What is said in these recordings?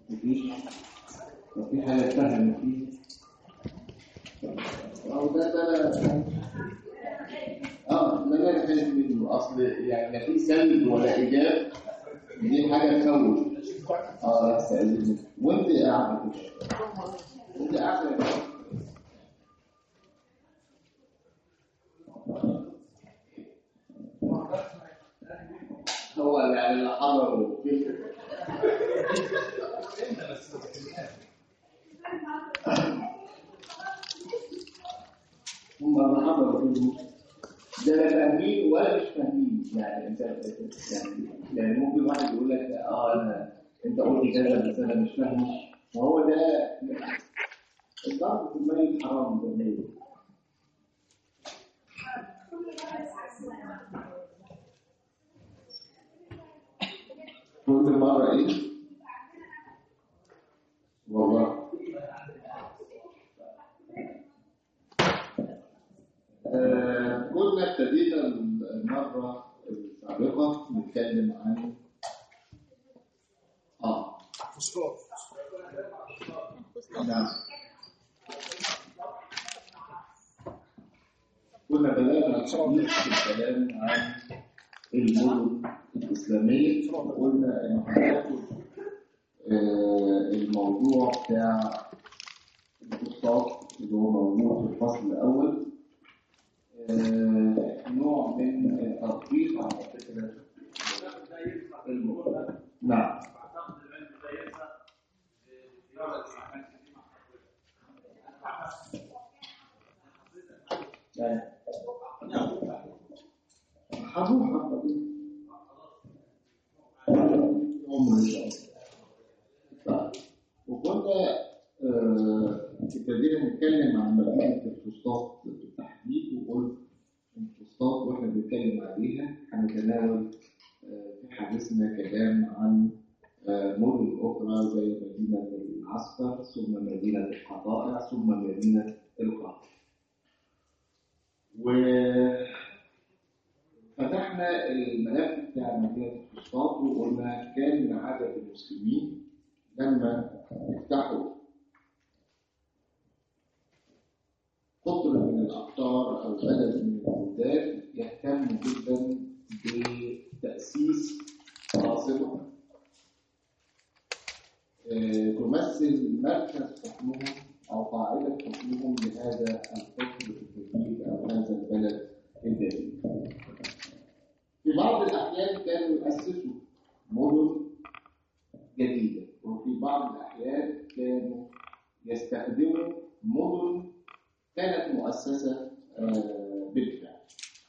مفيش مفيش حاجة تفهم فيه أو ده ده اه ما انا خايف منه اصل يعني لا في سلب ولا ايجاب دي حاجه تخوف اه لا استاذن وانت قاعده كده وانت قاعده هو يعني اللي حضروا هم اللي حضروا ده لا فاهمين ولا مش فاهمين يعني انت يعني يعني ممكن واحد يقول لك اه انا انت قلت كذا بس انا مش فاهم وهو ده الضرب في الميت حرام ده الميت كل مرة ايه؟ والله آه، كنا ابتدينا المرة السابقة نتكلم عن اه فوسفور نعم كنا بدأنا الحديث في الكلام عن المدن الإسلامية وقلنا إن هناخد آه، الموضوع بتاع الفسطاط اللي هو موجود في الفصل الأول آه، نوع من التطبيق على فكرة المدن نعم حضور عمر إن شاء الله طيب. وكنا آه، ابتدينا نتكلم عن مدينة الفسطاط بالتحديد وقلت الفسطاط واحنا بنتكلم عليها هنتناول آه، في حديثنا كلام عن آه، مدن أخرى زي مدينة العسكر ثم مدينة القطائع ثم مدينة القاهرة. وفتحنا الملف بتاع مدينة الفسطاط وقلنا كان من عادة المسلمين لما يفتحوا قطر من الأقطار أو بلد من البلدان يهتموا جدا بتأسيس عاصمة آه، تمثل مركز حكمهم أو قاعدة حكمهم لهذا القطر الجديد أو هذا البلد الجديد. في بعض الأحيان كانوا يأسسوا مدن جديدة وفي بعض الأحيان كانوا يستخدموا مدن كانت مؤسسة آه، بالفعل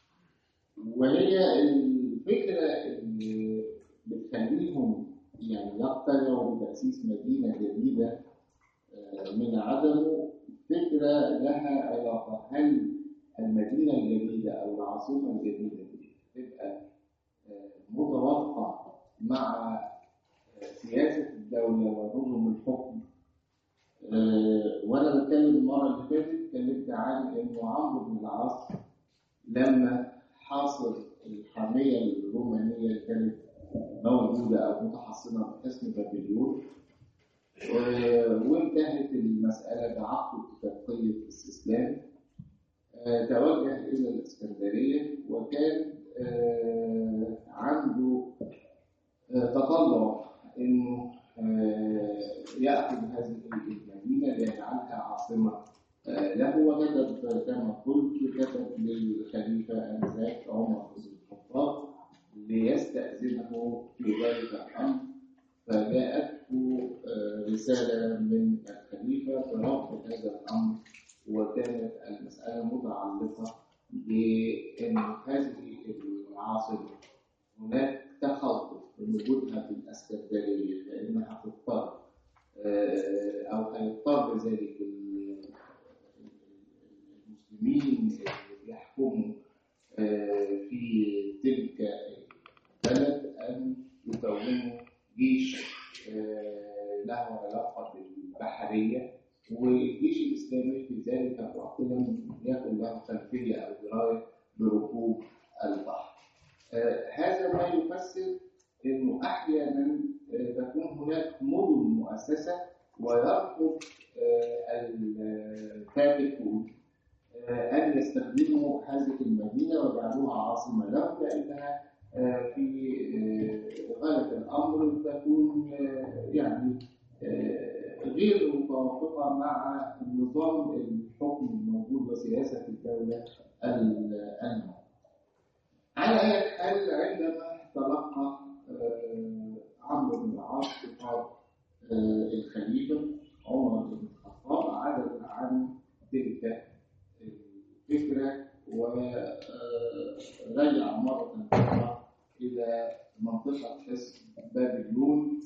وهي الفكرة اللي بتخليهم يعني يقتنعوا بتأسيس مدينة جديدة آه، من عدمه فكرة لها علاقة هل المدينة الجديدة أو العاصمة الجديدة دي تبقى آه، متوافقة مع آه، سياسة الدولة ونظم الحكم آه، وأنا بتكلم المرة اللي فاتت اتكلمت عن إنه عمرو بن العاص لما حاصر الحامية الرومانية اللي كانت موجودة أو متحصنة في حصن بابليون و- وانتهت المسألة بعقد اتفاقية الاستسلام آه، توجه إلى الإسكندرية وكان آه، عنده آه، تطلع إنه آه، يأخذ هذه المدينة ليجعلها عاصمة آه، له وكتب كما قلت كتب للخليفة آنذاك عمر بن الخطاب ليستأذنه في ذلك الأمر فجاءته آه، رسالة من الخليفة برفض هذا الأمر وكانت المسألة متعلقة بأن هذه العاصمة هناك تخوف من وجودها في الإسكندرية لأنها هتضطر آه، أو هيضطر ذلك المسلمين اللي بيحكموا آه، في تلك البلد أن يكونوا جيش آه، له علاقة بالبحرية والجيش الإسلامي في ذلك الوقت لم يكن له خلفية أو دراية بركوب البحر. آه، هذا ما يفسر أنه أحيانا آه، تكون هناك مدن مؤسسة ويرفض آه، الفاتحون آه، أن يستخدموا هذه المدينة ويجعلوها عاصمة لهم لأنها آه، في آه، غاية الأمر تكون آه، يعني آه، غير متوافقة مع نظام الحكم الموجود وسياسة الدولة الموجودة. على أي حال عندما تلقى آه، عمرو بن العاص خطاب آه، الخليفة عمر بن الخطاب عدل عن تلك الفكرة ورجع مرة أخرى إلى منطقة حصن بابليون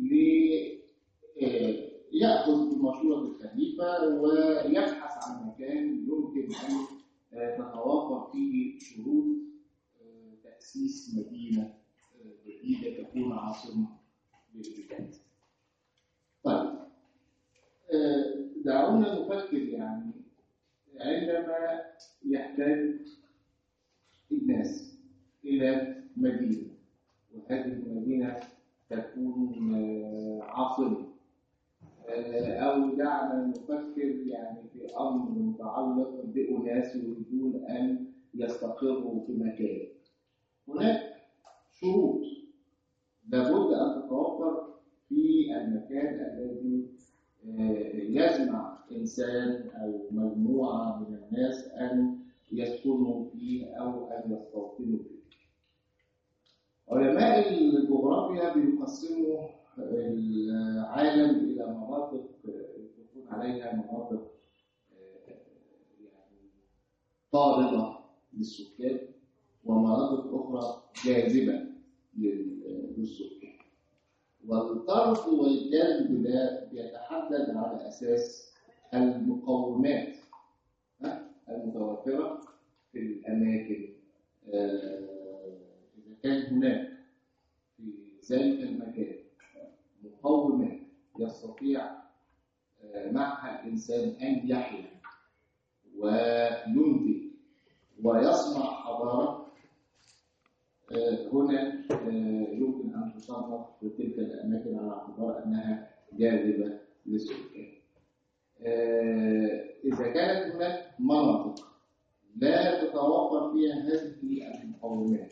ليأخذ بمشورة الخليفة ويبحث عن مكان يمكن أن آه، تتوافر فيه شروط آه، تأسيس مدينة آه، جديدة تكون عاصمة للبلاد. طيب آه، دعونا نفكر يعني عندما يحتاج الناس إلى مدينة وهذه المدينة تكون آه، عاصمة آه، أو دعنا نفكر يعني في أمر متعلق بأناس يريدون أن يستقروا في مكان هناك شروط لابد أن تتوفر في المكان الذي آه، يجمع إنسان أو مجموعة من الناس أن يسكنوا فيه أو أن يستوطنوا فيه. علماء الجغرافيا بيقسموا العالم إلى مناطق يطلقون عليها مناطق آه، يعني طاردة للسكان ومناطق أخرى جاذبة لل- للسكان. والطرد والجذب ده بيتحدد على أساس المقومات ها؟ المتوفرة في الأماكن آه، إذا كان هناك في ذلك المكان مقومات يستطيع آه، معها الإنسان أن يحيا وينتج ويصنع حضارة آه، هنا آه، يمكن أن تصنف في تلك الأماكن على اعتبار أنها جاذبة للسكان. آه، إذا كانت هناك مناطق لا تتوفر فيها هذه المقومات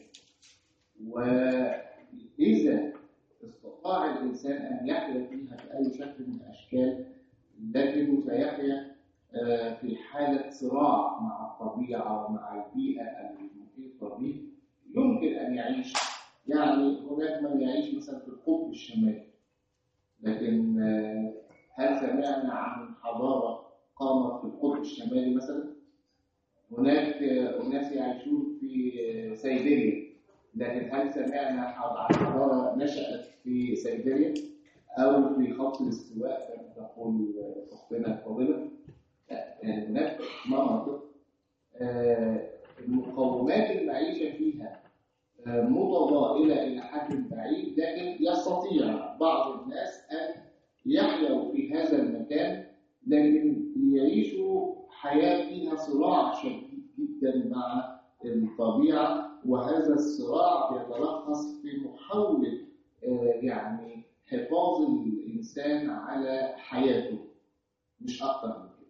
وإذا استطاع الإنسان أن يحيا فيها بأي شكل من الأشكال لكنه سيحيا آه، في حالة صراع مع الطبيعة ومع البيئة المحيطة به يمكن أن يعيش يعني هناك من يعيش مثلا في القطب الشمالي لكن آه، هل سمعنا عن حضارة قامت في القطب الشمالي مثلا؟ هناك آه، أناس يعيشون في آه، سيبيريا لكن هل سمعنا عن حضارة نشأت في سيبيريا أو في خط الاستواء كما تقول آه، أختنا الفاضلة؟ لا، يعني هناك مناطق آه، المقومات المعيشة فيها آه، متضائلة إلى حد بعيد لكن يستطيع بعض الناس أن يحيوا في هذا المكان لكن يعيشوا حياة فيها صراع شديد جدا مع الطبيعة وهذا الصراع يتلخص في محاولة آه، يعني حفاظ الإنسان على حياته مش أكتر من كده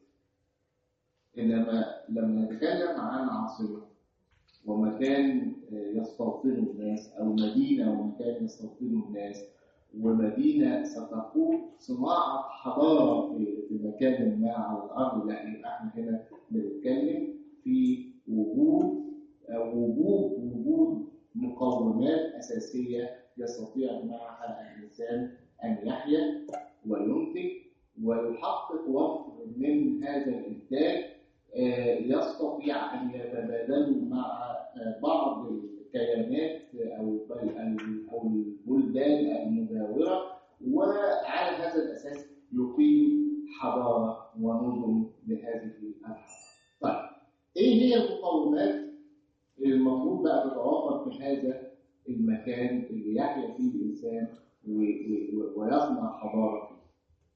إنما لما نتكلم عن عاصمة ومكان يستوطنه الناس أو مدينة ومكان يستوطنه الناس ومدينة ستقود صناعة حضارة في في مكان ما على الأرض لا يبقى احنا هنا بنتكلم في وجود أو وجود وجود مقومات أساسية يستطيع معها الإنسان أن يحيا وينتج ويحقق وفر من هذا الإنتاج آه، يستطيع أن يتبادلوا مع آه، بعض الكيانات أو بل- أو البلدان المجاورة وعلى هذا الأساس يقيم حضارة ونظم لهذه الحضارة. طيب إيه هي المقومات المفروض بقى تتوفر في هذا المكان اللي يحيا فيه الإنسان و- و- ويصنع حضارة فيه؟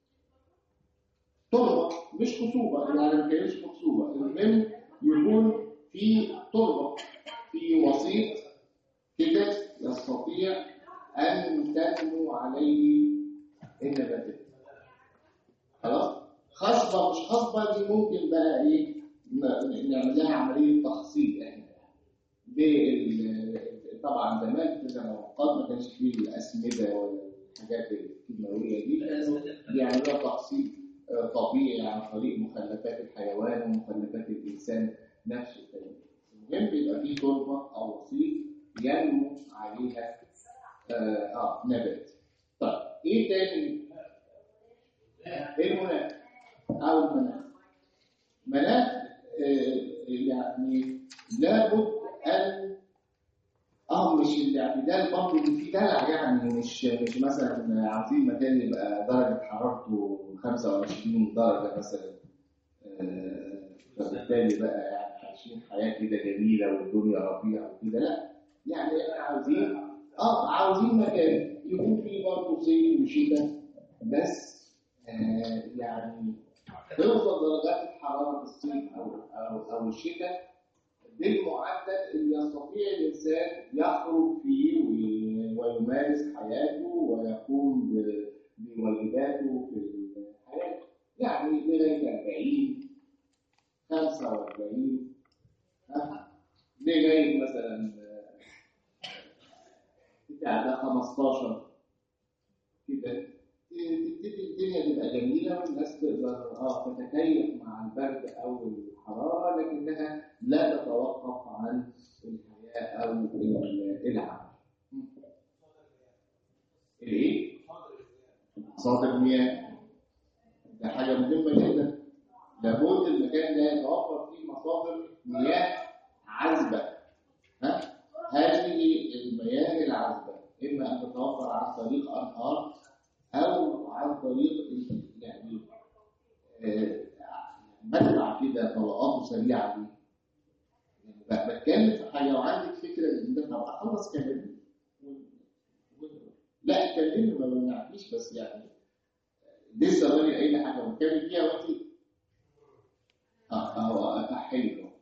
تربة مش خصوبة يعني ما كانش خصوبة المهم يكون في تربة في وسيط كده يستطيع أن تنمو عليه النباتات خلاص خصبة مش خصبة دي ممكن بقى ايه ن- نعمل لها عملية تخصيب احنا بال- طبعا زمان في الزمانقات ما كانش فيه الأسمدة ولا الحاجات الكيماوية دي كانوا بيعملوها تخصيب آه، طبيعي عن طريق مخلفات الحيوان ومخلفات الإنسان نفسه كمان. المهم بيبقى فيه تربة أو وسيط ينمو عليها آه, آه نبات. طيب إيه تاني؟ إيه المناخ؟ أو المناخ. مناخ آه يعني لابد أن اه مش الاعتدال برضه اللي فيه دلع يعني مش مش مثلا عايزين مكان يبقى درجه حرارته 25 درجه مثلا آه، فبالتالي بقى يعني عايشين حياه كده جميله والدنيا ربيع وكده لا يعني احنا عاوزين اه عاوزين مكان يكون فيه برضه صيف وشتاء بس آه يعني توصل درجات الحراره في الصيف او او او الشتاء بالمعدل اللي يستطيع الإنسان يخرج فيه وي- ويمارس حياته ويقوم ب- بواجباته في الحياة يعني لغاية 40 45 ها؟ لغاية مثلا آه، بتاع ده 15 كده تبتدي الدنيا تبقى جميلة والناس تقدر اه تتكيف مع البرد أو الحرارة لكنها لا تتوقف عن الحياة أو ال- العمل. الإيه؟ مصادر مياه. ده حاجة مهمة جدا. لابد المكان ده يتوفر فيه مصادر مياه عذبة. ها؟ هذه المياه العذبة إما أن تتوفر عن طريق أنهار أو عن طريق ال- يعني آه، مدفع كده طلقاته سريعة دي. يعني ب- بتكلم في حاجة وعندك فكرة إن ده طب أخلص كلامي. و- و- لا اتكلمي ما بمنعكيش بس يعني لسه بالي أي حاجة بتكلم فيها وأنت اه اهو اتحيل اهو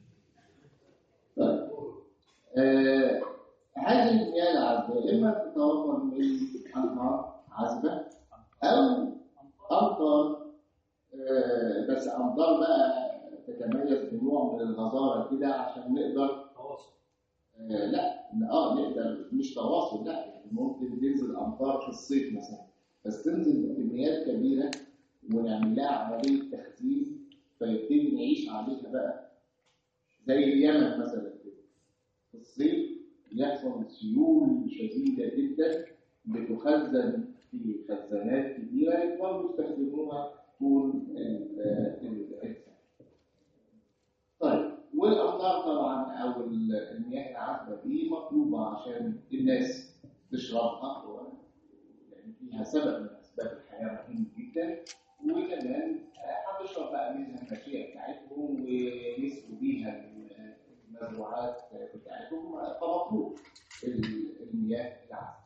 طيب آه، هذه المياه العذبة إما تتوفر من أنهار عذبة أو أمطار آه، بس أمطار بقى تتميز بنوع من الغزارة كده عشان نقدر آه، لا اه نقدر مش تواصل لا يعني ممكن تنزل أمطار في الصيف مثلا بس تنزل بكميات كبيرة ونعمل لها عملية تخزين فيبتدي نعيش عليها بقى زي اليمن مثلا كده في الصيف يحصل سيول شديدة جدا بتخزن في خزانات كبيرة يقدروا يستخدموها طول ال- ال- السنة. طيب والأمطار طبعا أو ال- المياه العذبة دي مطلوبة عشان الناس تشربها و- يعني فيها سبب من أسباب الحياة مهم جدا وكمان هتشرب بقى منها المشيئة بتاعتهم ويسقوا بيها المزروعات بتاعتهم فمطلوب ال- المياه العذبة.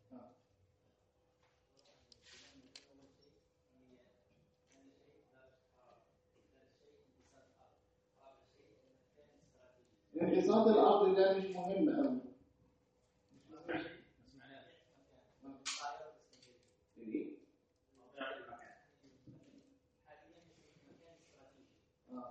انخفاض الأرض ده مش مهم أوي. الإيه؟ آه.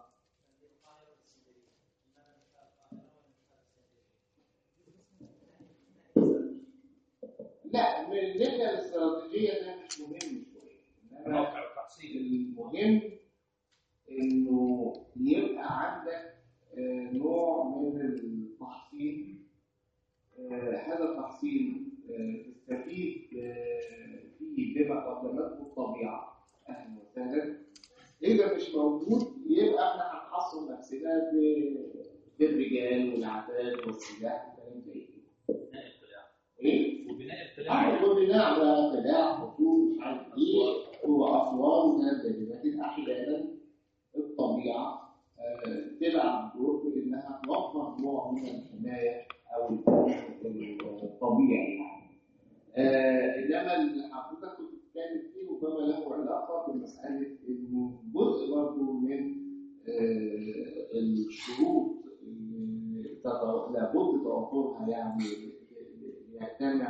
لا من الناحية الاستراتيجية ده مش مهم شوية إنما موقع التحصيل المهم إنه يبقى عندك آه، نوع من التحصيل آه، هذا التحصيل آه، تستفيد آه، فيه بما قدمته الطبيعة أهلا وسهلا إذا مش موجود يبقى إحنا هنحصل نفسنا ب- بالرجال والعتاد والسلاح وكلام زي كده. بناء القلاع إيه؟ وبناء القلاع أعمل بناء على قلاع خطوط مش عارف إيه وأسوار وكلام زي كده لكن أحيانا الطبيعة آه، تلعب دور في إنها توفر نوع من الحماية أو الأمان الطبيعي يعني. آه، إنما اللي حضرتك كنت بتتكلم فيه ربما له علاقة بمسألة إنه جزء برضه من آه، الشروط اللي تط- لابد توفرها يعني ليجتمع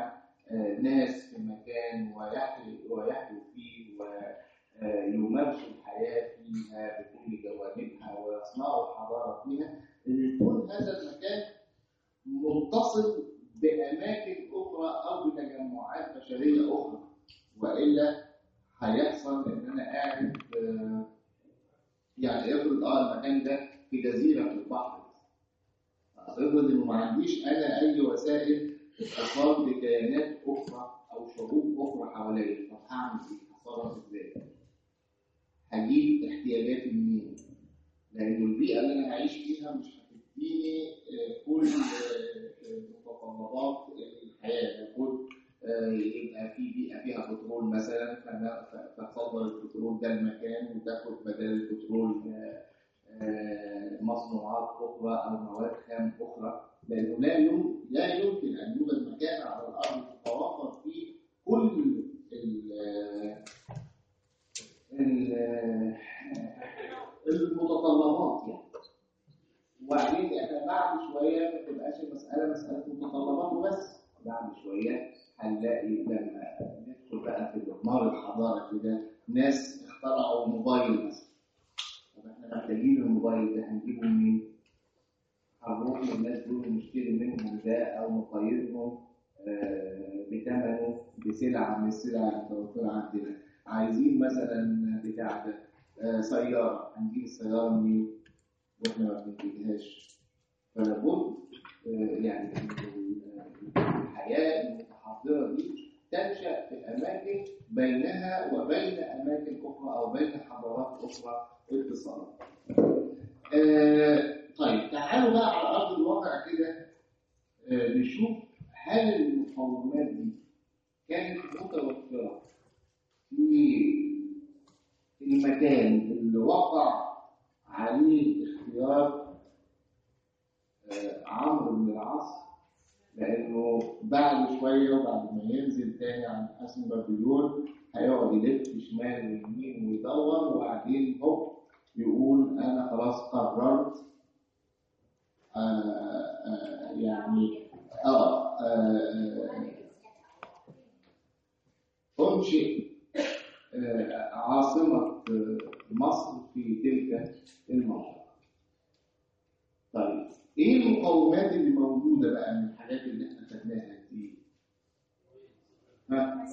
آه، ناس في مكان ويحيوا ويحيوا فيه ويمارسوا الحياة فيها بكل جوانبها ويصنعوا الحضارة فيها إن يكون هذا المكان متصل بأماكن أخرى أو بتجمعات بشرية أخرى وإلا هيحصل إن أنا قاعد آه، يعني افرض اه المكان ده في جزيرة في البحر افرض إنه ما عنديش أنا أي وسائل اتصال بكيانات أخرى أو شعوب أخرى حواليا طب هعمل إيه؟ هتصرف إزاي؟ هجيب احتياجاتي منين؟ لأن البيئة اللي أنا هعيش فيها مش هتديني آه، كل آه، آه، متطلبات الحياة المفروض آه، يبقى في بيئة فيها بترول مثلا فأنا ف- فتصدر البترول ده المكان وتاخد بدل البترول آه، آه، مصنوعات أخرى أو مواد خام أخرى لأنه لا يمكن لا يمكن أن يوجد مكان على الأرض تتوفر فيه كل ال- ال- المتطلبات يعني وبعدين احنا بعد شويه ما تبقاش المساله مساله متطلبات وبس بعد شويه هنلاقي لما ندخل بقى في الاقمار الحضاره كده ناس اخترعوا موبايل مثلا طب احنا محتاجين الموبايل ده هنجيبه منين؟ هنروح للناس دول ونشتري منهم ده او نقيدهم آه، بثمنه بسلعه من السلع المتوفره عندنا عايزين مثلا بتاع ده آه، سياره هنجيب السياره منين؟ واحنا ما بننتجهاش فلابد آه، يعني إن الحياه المتحضره دي تنشا في اماكن بينها وبين اماكن اخرى او بين حضارات اخرى اتصالات. آه، طيب تعالوا بقى على ارض الواقع كده آه، نشوف هل المقومات دي كانت متوفره في المكان اللي وقع عليه اختيار آه، عمرو بن العاص لانه بعد شويه وبعد ما ينزل تاني عن حسن بابليون هيقعد يلف شمال ويمين ويدور وبعدين هوب يقول انا خلاص قررت آه آه يعني اه, آه آه انشئ آه، عاصمة آه، مصر في تلك المنطقة. طيب ايه المقومات اللي موجودة بقى من الحاجات اللي احنا خدناها دي؟ ها؟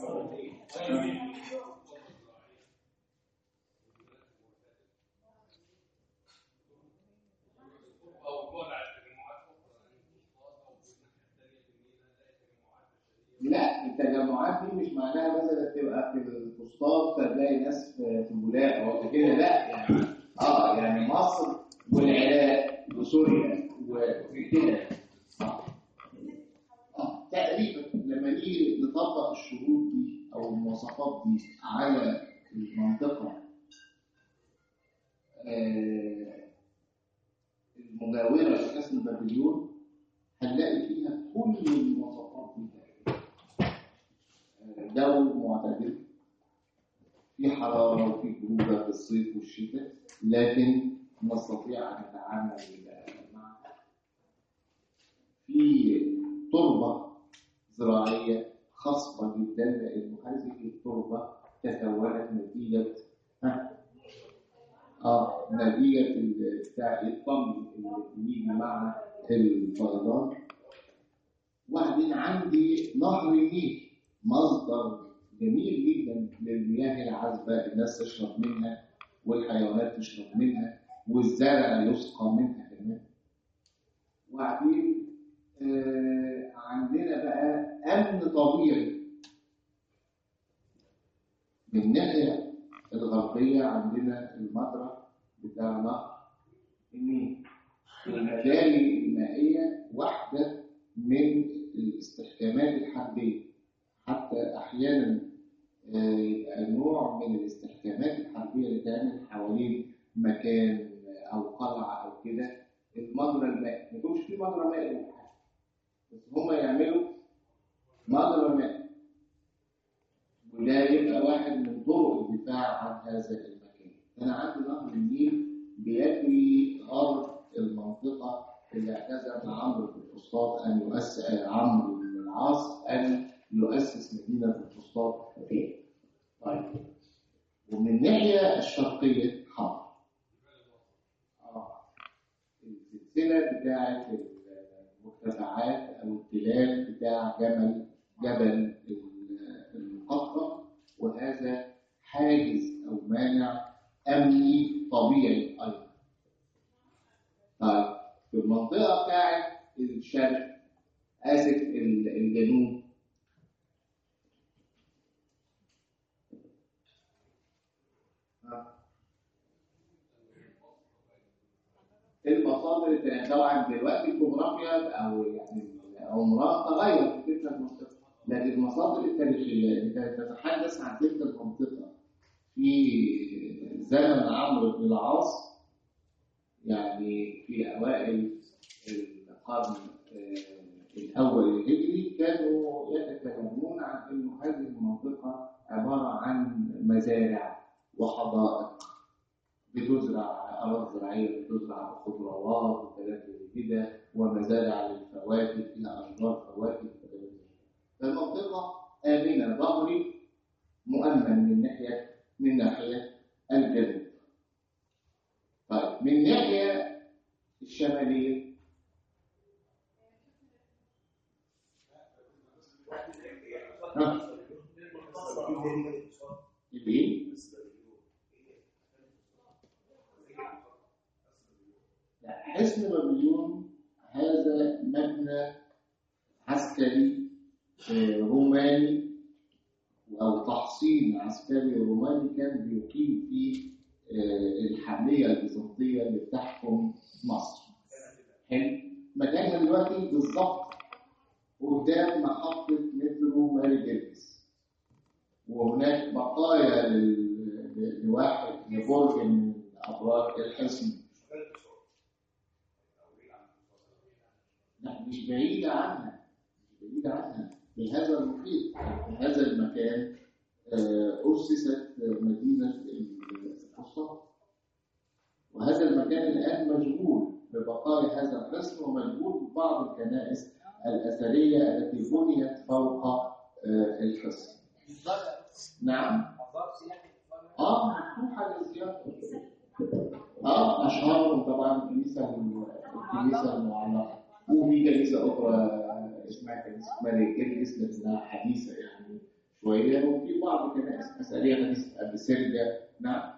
لا التجمعات دي مش معناها مثلا تبقى في الفسطاط فتلاقي ناس في في البولاق او كده لا يعني اه يعني مصر والعراق وسوريا وكده اه اه تقريبا لما نيجي نطبق الشروط دي او المواصفات دي على المنطقه آه المجاوره لحسن بابليون هنلاقي فيها كل المواصفات دي تقريبا جو معتدل في حرارة وفي برودة في الصيف والشتاء لكن نستطيع أن نتعامل معها في تربة زراعية خصبة جدا لأن هذه التربة تكونت نتيجة ها اه نتيجة ال- بتاع الطمي اللي بيجي مع الفيضان وبعدين عندي نهر النيل مصدر جميل جدا للمياه العذبة الناس تشرب منها والحيوانات تشرب منها والزرع يسقى منها كمان وبعدين آه عندنا بقى أمن طبيعي من الناحية الغربية عندنا المجرى بتاع نهر النيل المجاري المائية واحدة من الاستحكامات الحربية حتى أحيانا آه، يبقى نوع من الاستحكامات الحربية اللي تعمل حوالين مكان أو قلعة أو كده المجرى المائي ما يكونش في مجرى مائي ولا حاجة بس هما يعملوا مجرى مائي وده يبقى واحد من طرق الدفاع عن هذا المكان أنا عندي نهر النيل بيجري غرب المنطقة اللي اعتزم عمرو بن الفسطاط أن يؤسس عمرو بن العاص أن يؤسس مدينة الفسطاط فيها. طيب ومن الناحية الشرقية حرب. آه. السلسلة بتاعت المرتفعات أو التلال بتاع جبل جبل المقطم وهذا حاجز أو مانع أمني طبيعي أيضا. طيب في المنطقة بتاعت الشرق آسف الجنوب المصادر التانية طبعا دلوقتي الجغرافيا او يعني عمرها تغير في تلك المنطقه لكن المصادر التاريخيه انت تتحدث عن تلك المنطقه في زمن عمرو بن العاص يعني في اوائل القرن الاول الهجري كانوا يتكلمون عن انه هذه المنطقه عباره عن مزارع وحدائق بتزرع أراضي زراعية بتزرع خضروات وكلام زي كده ومزارع للفواكه فيها أشجار فواكه وكلام زي كده. فالمنطقة آمنة ظهري مؤمن من ناحية من ناحية الجنوب. طيب من الناحية الشمالية ها؟ الايه؟ حصن بابليون هذا مبنى عسكري روماني أو تحصين عسكري روماني كان بيقيم فيه الحملية البيزنطية اللي بتحكم مصر. حلو؟ مكانها دلوقتي بالظبط قدام محطة مترو ماري جيرجس. وهناك بقايا لواحد لبرج من أبراج الحصن لا مش بعيدة عنها مش بعيدة عنها في هذا المحيط في هذا المكان أسست مدينة الفسطاط وهذا المكان الآن مشغول ببقايا هذا الحصن ومشغول ببعض الكنائس الأثرية التي بنيت فوق الحصن نعم اه مفتوحة للزيارة اه أشهرهم طبعا الكنيسة الكنيسة المعلقة وفي كنيسة أخرى اسمها كنيسة ملك جرجس لكنها حديثة يعني شوية وفي بعض الكنائس أثرية كنيسة أبي سرجة نعم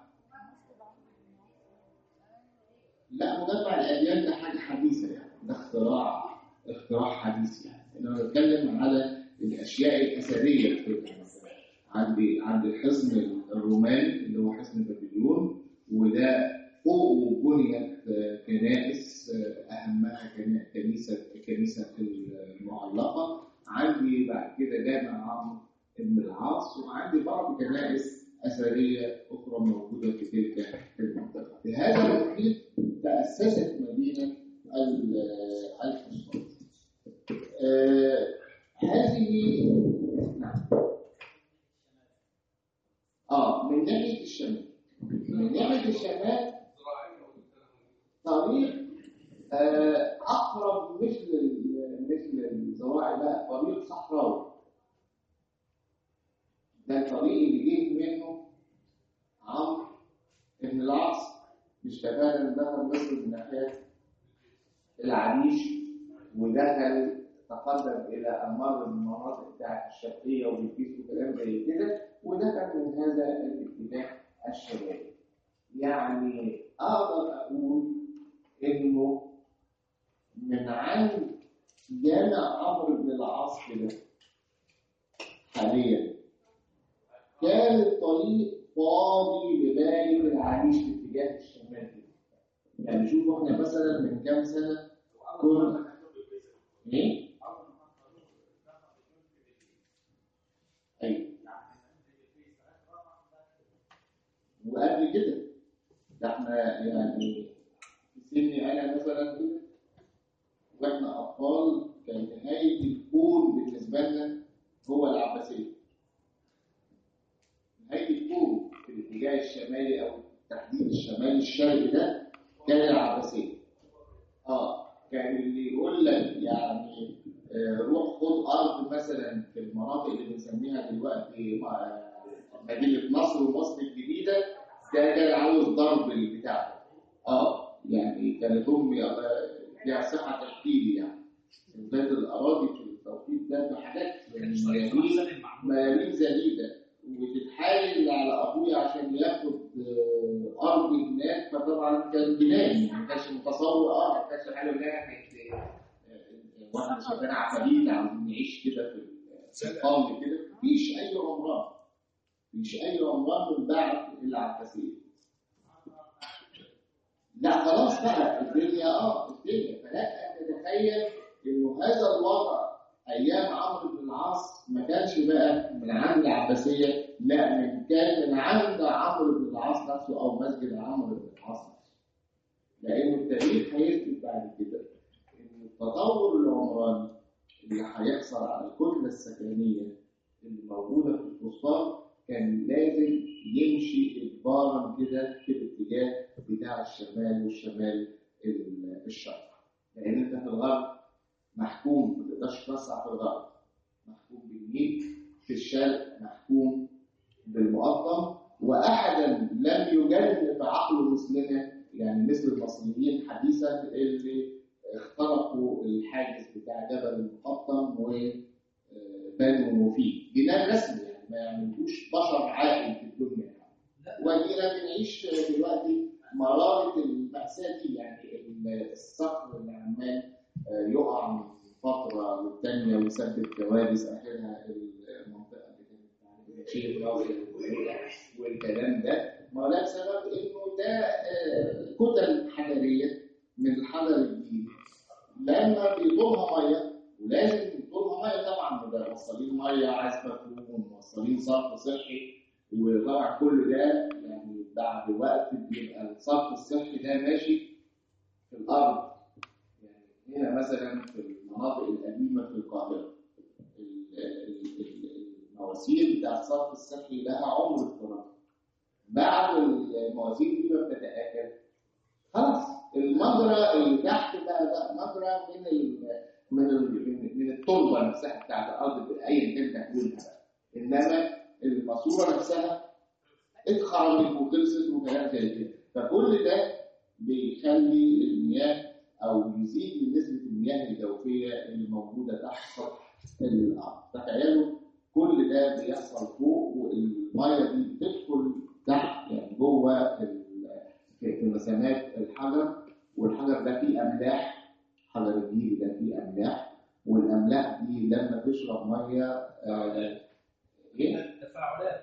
لا مجمع الأديان ده حاجة حديثة يعني ده اختراع اختراع حديث يعني أنا بتكلم على الأشياء الأثرية في عند عند الحصن الروماني اللي هو حصن بابليون وده فوقه بنيت كنائس اهمها كنيسه كنيسه المعلقه عندي بعد كده جامع عمرو بن العاص وعندي بعض كنائس اثريه اخرى موجوده في تلك المنطقه في هذا المحيط تاسست مدينه الفسطاط آه هذه نعم اه من ناحيه الشمال من ناحيه الشمال طريق آه اقرب مثل مثل الزراعي بقى طريق صحراوي ده الطريق اللي جه منه عمرو بن العاص مش تفادى دخل مصر من ناحيه العريش ودخل تقدم الى امر المناطق بتاعت الشرقيه والكيس وكلام زي كده ودخل من هذا الاتجاه الشمالي يعني اقدر اقول انه من عند جامع عمرو بن العاص كده حاليا كان الطريق فاضي لغايه العريش في اتجاه الشمال كده يعني شوفوا احنا مثلا من كام سنه كنا ايه؟ ايوه وقبل كده ده احنا يعني سني انا مثلا كده واحنا اطفال كان نهايه الكون بالنسبه لنا هو العباسيه نهايه الكون في الاتجاه الشمالي او التحديد الشمالي الشرقي ده كان العباسيه اه كان اللي يقول لك يعني آه، روح خد ارض مثلا في المناطق اللي بنسميها دلوقتي آه، مدينه نصر ومصر الجديده ده كان عاوز ضرب البتاع ده. اه يعني كانت امي الله فيها صحه تحكي لي يعني انتهت الاراضي في التوقيت ده بحاجات يعني ميامين ميامين زهيده وتتحايل على ابويا عشان ياخد آه، ارض هناك فطبعا كان جنان يعني ما كانش متصور اه ما كانش حاجه انها كانت آه، آه، واحنا شغالين عفاريت عاوزين نعيش كده في في القوم كده مفيش اي عمران مفيش اي عمران من بعد العباسيه لا خلاص بقى الدنيا اه الدنيا فلك ان تتخيل انه هذا الوضع ايام عمرو بن العاص ما كانش بقى من عند العباسيه لا من كان من عند عمرو بن العاص نفسه او مسجد عمرو بن العاص نفسه لان التاريخ هيثبت بعد كده ان التطور العمراني اللي هيحصل على الكتله السكنيه اللي موجوده في الفسطاط كان لازم يمشي اجبارا كده في الاتجاه بتاع الشمال والشمال ال- الشرق لان انت في الغرب محكوم ما تقدرش توسع في الغرب محكوم بالنيل في الشرق محكوم بالمقطم واحدا لم يجرب عقله مثلنا يعني مثل المصريين حديثا اللي اخترقوا الحاجز بتاع جبل المقطم وبنوا مفيد جنان رسمي يعني ما يعملوش بشر عاقل في الدنيا يعني. ودينا بنعيش دلوقتي مرارة المأساة دي يعني الصخر اللي عمال آه، يقع من فترة للتانية ويسبب كوارث آخرها المنطقة اللي كانت بتاعت الشيخ راوي والكلام ده ما هو ده بسبب إنه ده آه، كتل حجرية من الحجر الجديد لما بيطولها مية ولازم يطولها مية طبعا ده موصلين مية عذبة وموصلين صرف صحي وطبعا كل ده يعني بعد وقت بيبقى الصرف الصحي ده ماشي في الارض يعني هنا مثلا في المناطق القديمه في القاهره ال- ال- ال- المواسير بتاع الصرف الصحي لها عمر افتراضي بعد المواسير دي ما بتتاكل خلاص المجرى اللي تحت بقى بقى مجرى من ال من ال من- من التربه نفسها بتاعت الارض ايا كان تكوينها بقى انما الماسوره نفسها اتخرجت وخلصت وكلام زي كده فكل ده بيخلي المياه او يزيد من نسبه المياه الجوفيه اللي موجوده تحت سطح الارض تخيلوا كل ده بيحصل فوق والميه دي بتدخل تحت يعني جوه ال- في في مسامات الحجر والحجر ده فيه املاح حجر الجيل ده فيه املاح والاملاح دي لما تشرب ميه آه، ايه تفاعلات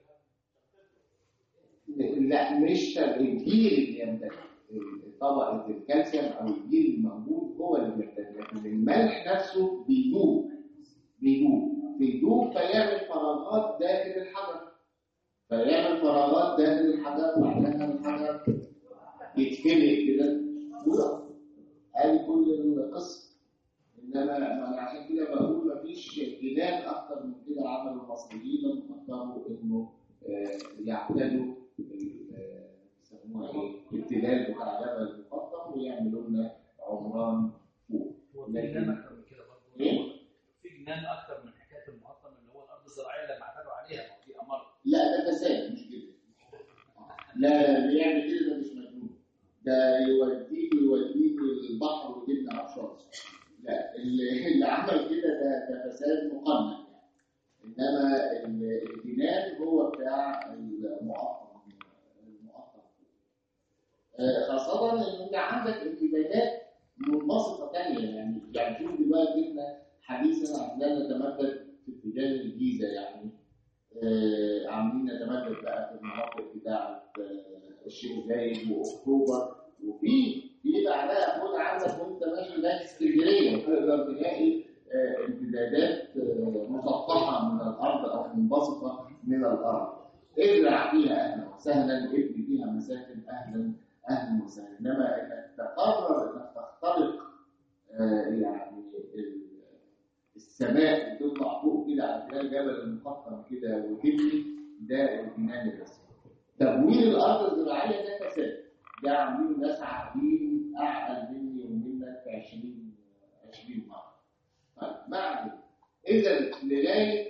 لا مش تب- الجيل اللي يمتلك طبقة الكالسيوم أو الجيل الموجود هو اللي بيمتلك لكن الملح نفسه بيدوب بيدوب بيدوب فيعمل فراغات داخل الحجر فيعمل فراغات داخل الحجر معناها الحجر يتفلق كده ويقع. ادي كل القصه انما ما انا عشان كده بقول مفيش جنان اكتر من كده عمل المصريين لما اختاروا انه آه، يعتادوا ال- آه، يسموها ايه التلال بتاع جبل المقطم ويعملوا لنا عمران فوق وفي جنان اكتر من كده برضه إيه؟ في جنان اكتر من حكايه المقطم اللي هو الارض الزراعيه لما اعتادوا عليها ما هو في امر لا ده فساد مش كده لا اللي يعمل كده ده مش مجنون ده يوديك ويوديك البحر ويجيبنا ابشار لا اللي, اللي عمل كده ده ده فساد مقنن انما ال- الجنان هو بتاع المقطم المقطم آه، خاصة ان انت عندك امتدادات منبسطة تانية يعني يعني شوف دلوقتي احنا حديثا عمالين نتمدد في اتجاه الجيزة يعني آه، عاملين نتمدد بقى في المناطق بتاعة آه، الشيخ زايد واكتوبر وفي في بعدها خد عندك وانت ماشي ناحية اسكندرية تقدر تلاقي آه، امتدادات آه، مسطحة من الأرض أو منبسطة من الأرض ازرع فيها أهلا وسهلا ابني فيها مساكن أهلا أهلا وسهلا إنما إنك تقرر إنك تخترق آه، يعني ال- السماء وتطلع فوق كده على خلال جبل المقطم كده وتبني ده الجنان الرسمي. تمويل الارض الزراعيه ده فساد. ده عاملين ناس عاقلين اعقل مني ومنك 20 20 مره. طيب بعد اذا لغايه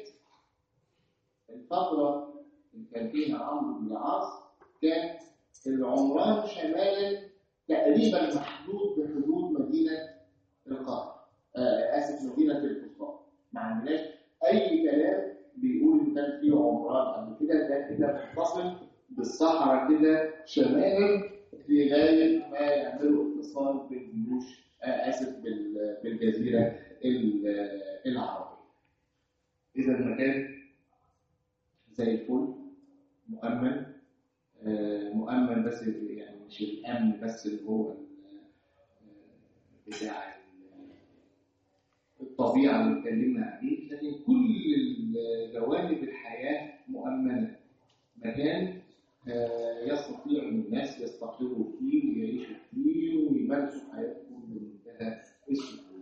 الفتره اللي كان فيها عمرو بن العاص كان العمران شمالا تقريبا محدود بحدود مدينه القاهره آه اسف مدينه الفسطاط ما عندناش اي كلام بيقول ان كان في عمران قبل كده ده كده متصل بالصحراء كده شمالا لغايه ما يعملوا اتصال بالجيوش آه اسف بال- بالجزيره ال- العربيه. اذا المكان زي الفل مؤمن آه، مؤمن بس يعني مش الامن بس اللي هو ال- آه، بتاع ال- الطبيعه اللي اتكلمنا عليه لكن كل جوانب الحياه مؤمنه مكان آه، يستطيع الناس يستقروا فيه ويعيشوا فيه ويمارسوا حياتهم بمنتهى السهوله.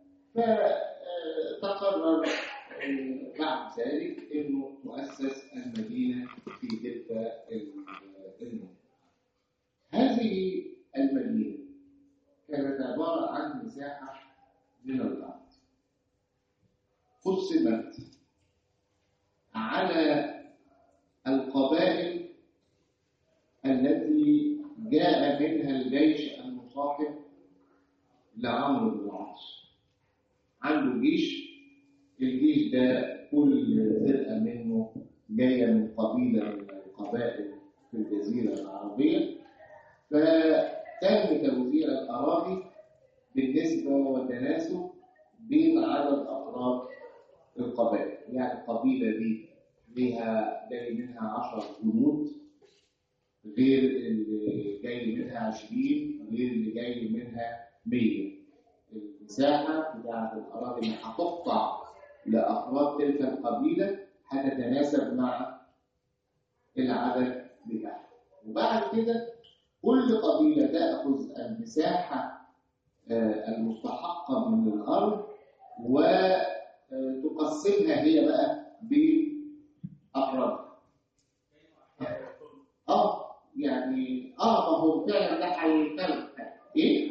فتقرر بعد ذلك انه تؤسس المدينه في تلك ال- المدينه. هذه المدينه كانت عباره عن مساحه من الارض قسمت على القبائل التي جاء منها الجيش المصاحب لعمرو بن العاص عنده جيش الجيش ده كل فرقة منه جاية من قبيلة من القبائل في الجزيرة العربية فتم توزيع الأراضي بالنسبة وتناسب بين عدد أفراد القبائل يعني القبيلة دي ليها جاي منها 10 جنود غير اللي جاي منها 20 غير اللي جاي منها 100 المساحة بتاعت الأراضي اللي هتقطع لأفراد تلك القبيلة هتتناسب مع العدد بتاعها وبعد كده كل قبيلة تأخذ المساحة آه، المستحقة من الأرض وتقسمها هي بقى بأفرادها اه يعني اه ما هو فعلا ده هيتكلم ايه؟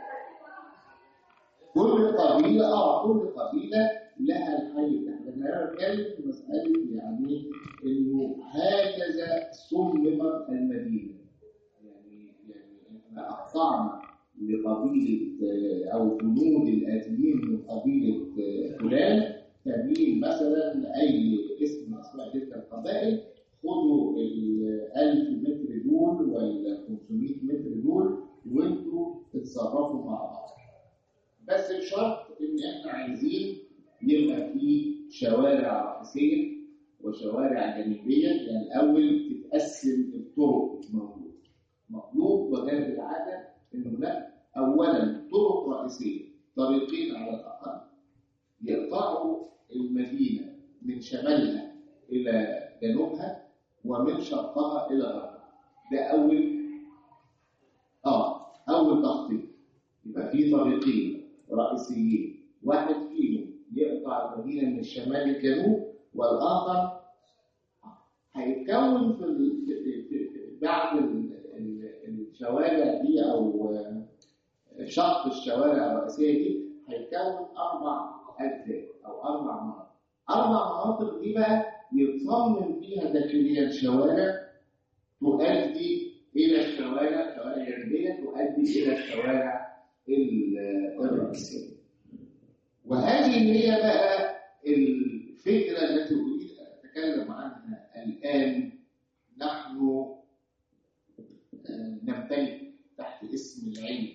كل قبيله اه كل قبيله لها الحي بتاعها لكن انا بتكلم في مساله يعني انه هكذا صممت المدينه يعني يعني احنا اقطعنا لقبيله آه، او جنود الاتيين من قبيله آه، فلان تميل مثلا اي اسم من اسماء تلك القبائل خدوا ال 1000 متر دول ولا 500 متر دول وانتوا اتصرفوا مع بعض. بس بشرط ان احنا عايزين يبقى في شوارع رئيسيه وشوارع جانبيه يعني الاول تتقسم الطرق موجود. مطلوب وجانب العاده ان هناك اولا طرق رئيسيه طريقين على الاقل يقطعوا المدينه من شمالها الى جنوبها ومن شرقها الى غربها ده اول اه اول تخطيط يبقى في طريقين رئيسيين واحد فيهم يقطع المدينه من الشمال للجنوب والاخر هيتكون في ال- في- في- في- بعد ال- ال- الشوارع دي او آه، شق الشوارع الرئيسيه دي هيتكون اربع اجزاء او اربع مناطق اربع مناطق دي بقى يتصمم فيها داخليا شوارع تؤدي الى الشوارع شوارع جانبيه تؤدي الى الشوارع ال- الرئيسيه وهذه هي بقى الفكره التي اريد ان اتكلم عنها الان نحن آه، نمتلك تحت اسم العلم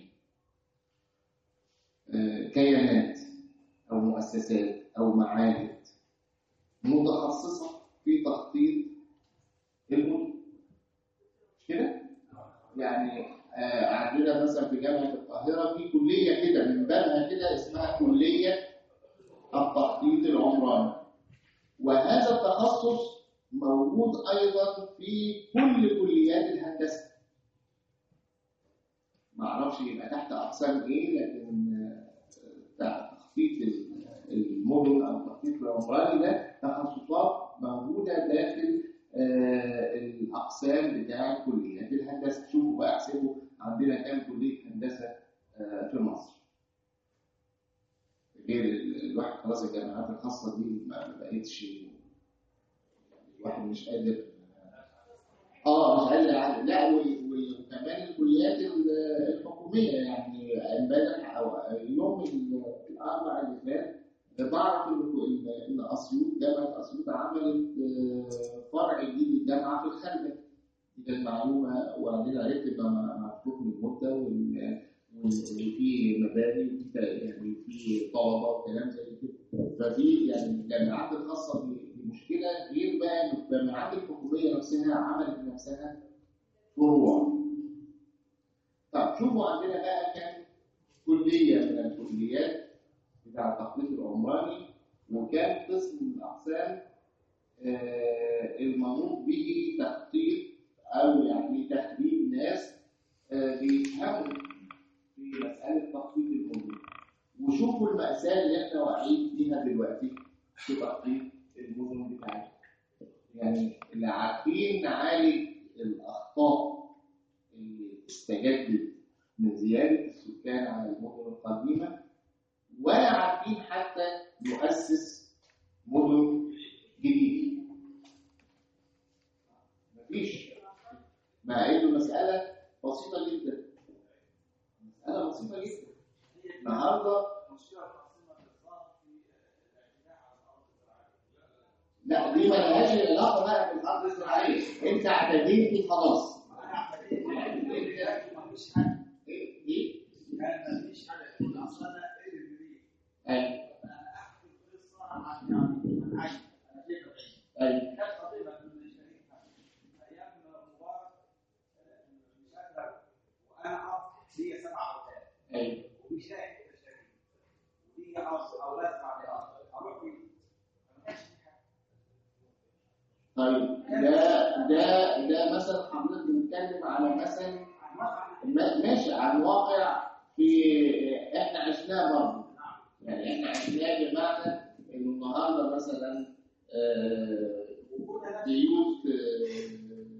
آه، كيانات او مؤسسات او معاهد متخصصه في تخطيط المدن مش كده؟ يعني آه، عندنا مثلا في جامعه القاهره في كليه كده من بابها كده اسمها كليه التخطيط العمراني وهذا التخصص موجود ايضا في كل كليات الهندسه ما اعرفش يبقى تحت اقسام ايه لكن آه، تحت تخطيط المدن او التخطيط العمراني ده تخصصات موجوده داخل آه، الاقسام بتاع كليات الهندسه شوفوا بقى احسبوا عندنا كام كليه هندسه آه، في مصر غير ال خلاص الجامعات الخاصه دي ما ما بقتش يعني الواحد مش قادر اه مش قادر يعدي. لا وال- وال- وكمان الكليات ال- الحكوميه يعني امبارح او يوم ال- الاربع اللي فات بعرف ان إن- ان اسيوط جامعه اسيوط عملت آه، فرع جديد للجامعه في الخارجه دي كانت معلومه وبعدين عرفت يبقى مفتوح من مده وال- وفي مباني وفي يعني في طلبه وكلام زي كده فدي يعني الجامعات الخاصه دي دي مشكله غير بقى ان الجامعات الحكوميه نفسها عملت لنفسها فروع. طب شوفوا عندنا بقى كان كليه من الكليات بتاع التخطيط العمراني وكان قسم من الاقسام آه، المنوط به تخطيط او يعني تخريج ناس آه، بيفهموا في مساله تخطيط المدن وشوفوا المأساة اللي احنا واقعين فيها دلوقتي في تخطيط المدن بتاعتنا. يعني اللي عارفين نعالج الأخطاء اللي استجدت من زيادة السكان على المدن القديمة ولا عارفين حتى نؤسس مدن جديدة. مفيش مع إنه مسألة بسيطة جدا. مسألة بسيطة جدا. النهارده لا دي ما لهاش علاقه بقى بالارض الزراعيه انت اعتديت خلاص إيه؟ دي ايوه ايوه ايوه طيب ده ده ده مثلا حضرتك بنتكلم على مثلا ما- ماشي عن واقع في احنا عشناه برضه يعني احنا عشناه بمعنى انه النهارده مثلا آه، بيوت آه،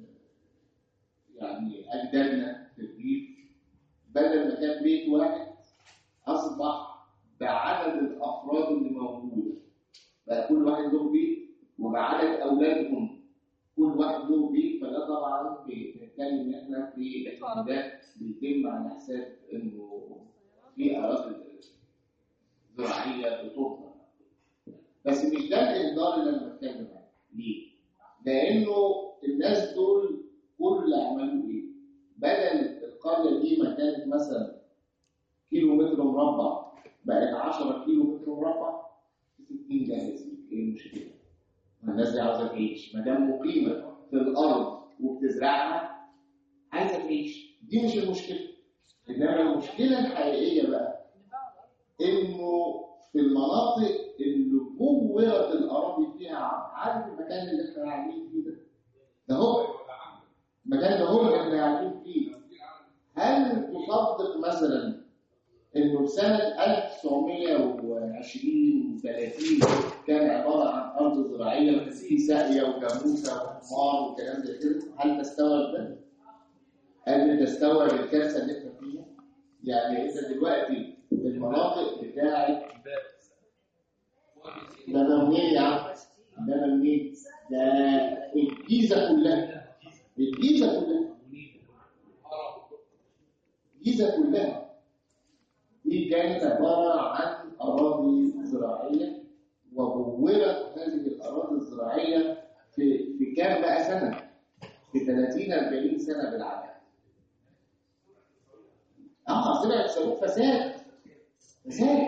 يعني اجدادنا في الريف بدل ما كان بيت واحد اصبح بعدد الافراد اللي موجوده بقى كل واحد له بيت وبعدد اولادهم كل واحد له بيت فده طبعا بنتكلم ان احنا في الاعتمادات بيتم على حساب انه في اراضي زراعيه بتطلع بس مش ده الانذار اللي انا بتكلم عنه ليه؟ لانه الناس دول كل اللي عملوا ايه؟ بدل القريه دي ما كانت مثلا كيلو متر مربع بقت 10 كيلو متر مربع 60 جاهز ايه المشكله؟ ما الناس دي عاوزه تعيش ما دام مقيمه في الارض وبتزرعها عايزه تعيش دي مش المشكله انما المشكله الحقيقيه بقى انه في المناطق اللي جورت الاراضي فيها عارف المكان اللي احنا قاعدين فيه ده ده هو المكان ده هو اللي احنا قاعدين فيه هل تصدق مثلا انه في سنه 1920 30 كان عباره عن ارض زراعيه وكان فيه ساقيه وجاموسه وحمار وكلام زي كده هل تستوعب ده؟ هل تستوعب الكارثه اللي احنا فيها؟ يعني انت دلوقتي المناطق بتاعت ده ده منين يا عم؟ ده ده منين؟ ده الجيزه كلها الجيزه كلها الجيزه كلها دي كانت عباره عن اراضي زراعيه وبورت هذه الاراضي الزراعيه في في كام بقى سنه؟ في 30 40 سنه بالعدد. اه طلعت سبب فساد فساد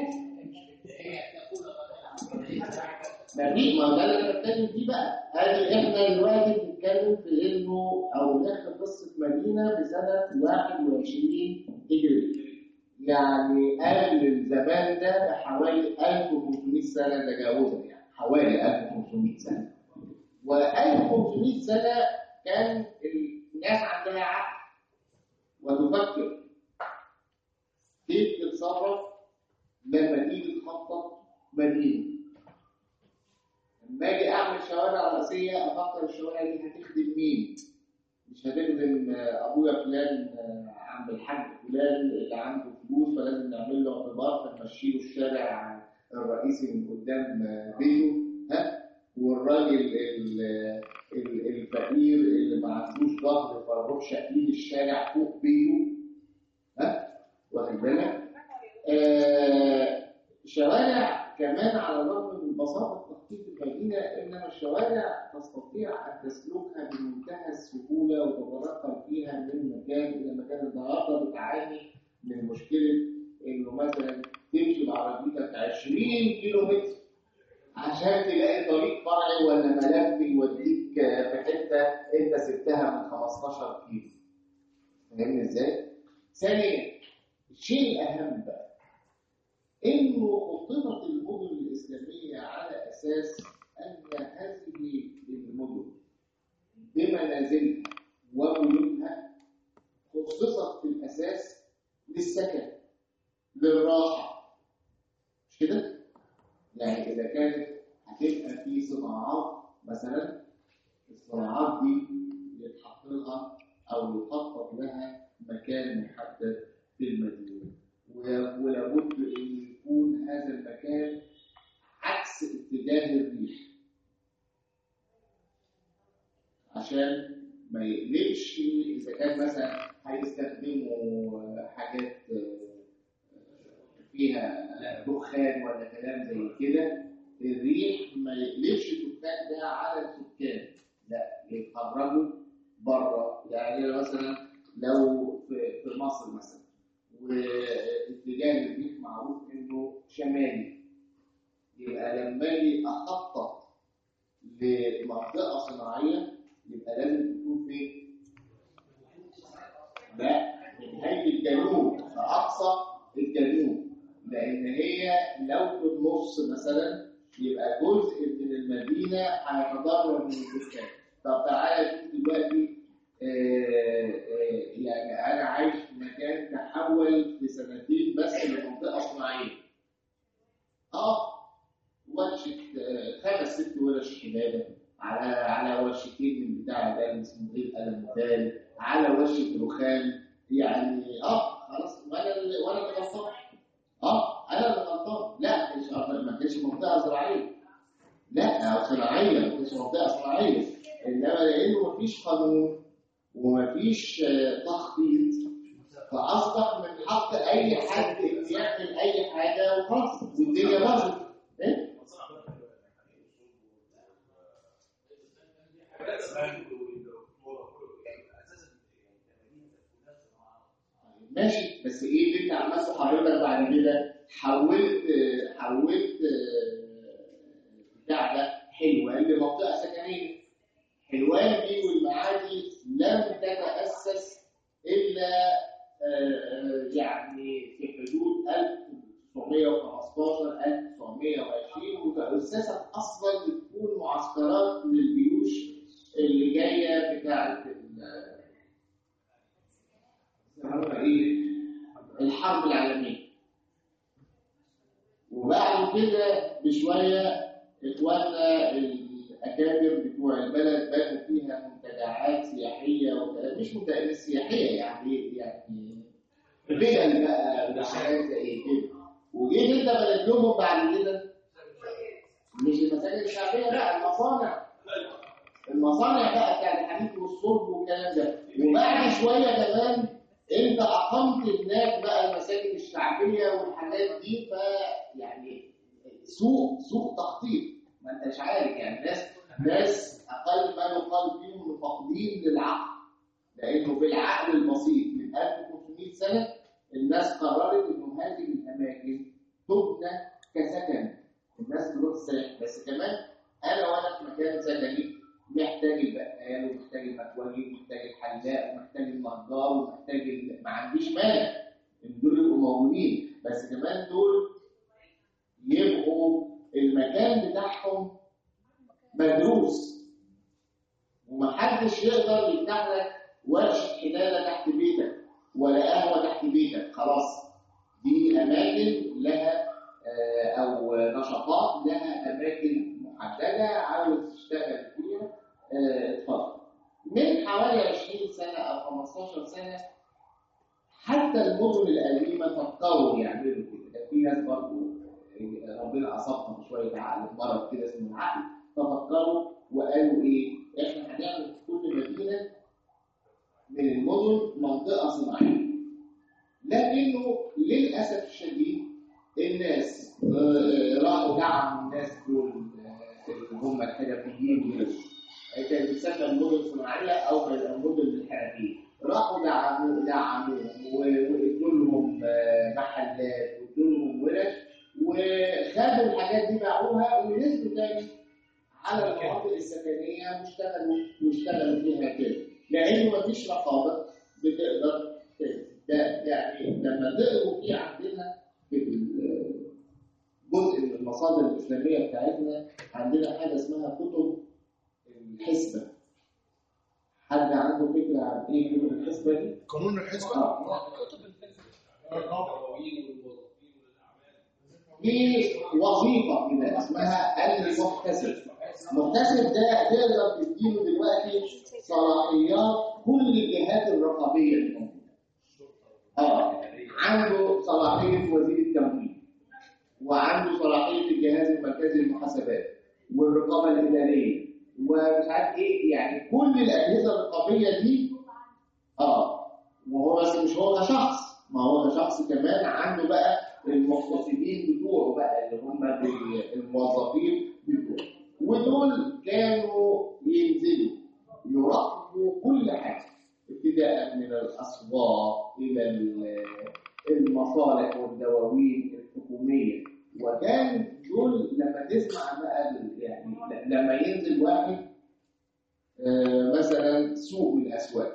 ما دي ما ده اللي انا بتكلم فيه بقى ادي احنا دلوقتي بنتكلم في انه او نحكي قصه مدينه في سنه 21 هجري يعني قبل الزمان ده بحوالي 1500 سنه تجاوزا يعني حوالي 1500 سنه و 1500 سنه كان الناس عندها عقل وتفكر كيف تتصرف لما تيجي تخطط مدينه لما اجي اعمل شوارع رئيسيه افكر الشوارع دي هتخدم مين مش هتخدم آه، ابويا فلان آه، عم الحاج فلان اللي عنده فلوس فلازم نعمل له اعتبار فنمشي له الشارع الرئيسي من قدام بيته ها والراجل ال- ال- الفقير اللي ما عندوش ظهر فيروح شقيل الشارع فوق بيته ها واخد بالك آه، شوارع كمان على الرغم من بساطة تخطيط المدينة إنما الشوارع تستطيع أن تسلكها بمنتهى السهولة وتتنقل فيها من مكان إلى مكان النهاردة بتعاني من مشكلة إنه مثلا تمشي بعربيتك 20 كيلو متر عشان تلاقي طريق فرعي ولا ملف يوديك في حتة أنت سبتها من 15 كيلو فاهمني إزاي؟ ثانيا الشيء الأهم بقى انه خططت المدن الاسلاميه على اساس ان هذه المدن بمنازلها وبيوتها خصصت في الاساس للسكن للراحه مش كده؟ يعني اذا كانت هتبقى في صناعات مثلا الصناعات دي يتحط لها او يخطط لها مكان محدد في المدينه و- ولابد ان يكون هذا المكان عكس اتجاه الريح عشان ما يقلبش اذا كان مثلا هيستخدموا حاجات فيها دخان ولا كلام زي كده الريح ما يقلبش الدخان ده على السكان لا يتخرجوا بره يعني مثلا لو في في مصر مثلا واتجاه الريح معروف انه شمالي يبقى لما اجي اخطط لمنطقه صناعيه يبقى لازم تكون فين؟ لا من نهايه الجنوب في اقصى الجنوب لان هي لو في النص مثلا يبقى جزء من المدينه هيتضرر من الدخان طب تعالى شوف دلوقتي آه، آه، يعني انا عايش في مكان تحول في سنتين بس لمنطقه صناعيه اه ورشه آه، خمس ست ورش حداده على على ورشتين من بتاع ده اللي اسمه ايه القلم الثاني على ورشه رخام يعني اه خلاص وانا اللي وانا اللي غلطان اه انا اللي غلطان لا مش ما كانش منطقه زراعيه لا أو صناعيه ما كانش منطقه صناعيه انما لانه مفيش قانون ومفيش آه، تخطيط فاصبح من حق اي حد انه يعمل اي حاجه وخلاص والدنيا باظت إيه؟ ماشي بس ايه اللي انت عملته حضرتك بعد كده حولت حولت آه، بتاع ده حلوان لمنطقه سكنيه حلوان دي والمعادي لم تتاسس الا آه، آه، يعني في حدود 1915 1920 وتاسست اصلا بتكون معسكرات للجيوش اللي جايه بتاعه ال- يسموها ايه الحرب العالميه وبعد كده بشويه اخواننا الاكابر بتوع البلد بنوا فيها منتجعات سياحيه وكلام مش منتجعات سياحيه يعني يعني بدل بقى وحاجات زي كده وجيت انت بلد لهم بعد كده مش المساجد الشعبيه لا المصانع المصانع بقى بتاع الحديد والصلب والكلام ده وبعد شويه كمان انت اقمت هناك بقى المساجد الشعبيه والحاجات دي ف يعني سوء سوء تخطيط ما انتش عارف يعني ناس ناس اقل ما يقال فيهم فاقدين للعقل لانه بالعقل البسيط من 1500 سنه الناس قررت انه هذه الاماكن تبنى كسكن الناس تروح تسيح بس كمان انا وانا في مكان سكني محتاج البقال ومحتاج المكوجي ومحتاج الحلاق ومحتاج النجار ومحتاج ال- ما عنديش مانع ان دول يبقوا موجودين بس كمان دول يبقوا المكان بتاعهم مدروس ومحدش يقدر يفتح لك ورشه حداده تحت بيتك ولا قهوه تحت بيتك خلاص دي اماكن لها آه، او نشاطات لها اماكن محدده عاوز تشتغل فيها آه، اتفضل من حوالي 20 سنه او 15 سنه حتى المدن القديمه فكروا يعملوا كده كان في ناس برضه ربنا اصابهم بشويه عقل مرض كده اسمه العقل ففكروا وقالوا ايه؟ احنا هنعمل في كل مدينه من المدن منطقه صناعيه لكنه للاسف الشديد الناس آه، راحوا دعموا الناس دول آه، اللي هم الحرفيين دول كانت بتسمى المدن الصناعيه او المدن الحرفيه راحوا دعموا دعموهم وادوا لهم آه، محلات وادوا لهم ورش وخدوا الحاجات دي باعوها ونزلوا تاني على المناطق السكنيه واشتغلوا واشتغلوا فيها كده لانه مفيش رقابه بتقدر ت- ده يعني لما تقروا في عندنا في ال- جزء من المصادر الاسلاميه بتاعتنا عندنا حاجه اسمها كتب الحسبه حد عنده فكره عن ايه كتب الحسبه دي؟ قانون الحسبة آه. كتب الفلسفه الدواوين والوظائفين والاعمال في وظيفه كده اسمها المحتسب المحتسب ده تقدر تديله دلوقتي صلاحيات كل الجهات الرقابيه اللي موجوده اه عنده صلاحيه وزير التموين وعنده صلاحيه الجهاز المركزي للمحاسبات والرقابه الاداريه ومش عارف ايه يعني كل الاجهزه الرقابيه دي اه وهو بس مش هو كشخص ما هو كشخص كمان عنده بقى المحتسبين بتوعه بقى اللي هم بال- الموظفين بتوعه ودول كانوا ينزلوا يراقبوا كل حاجه ابتداء من الاسواق الى ال- المصالح والدواوين الحكوميه وكان دول لما تسمع بقى ال- يعني ل- لما ينزل واحد آه، مثلا سوق من الاسواق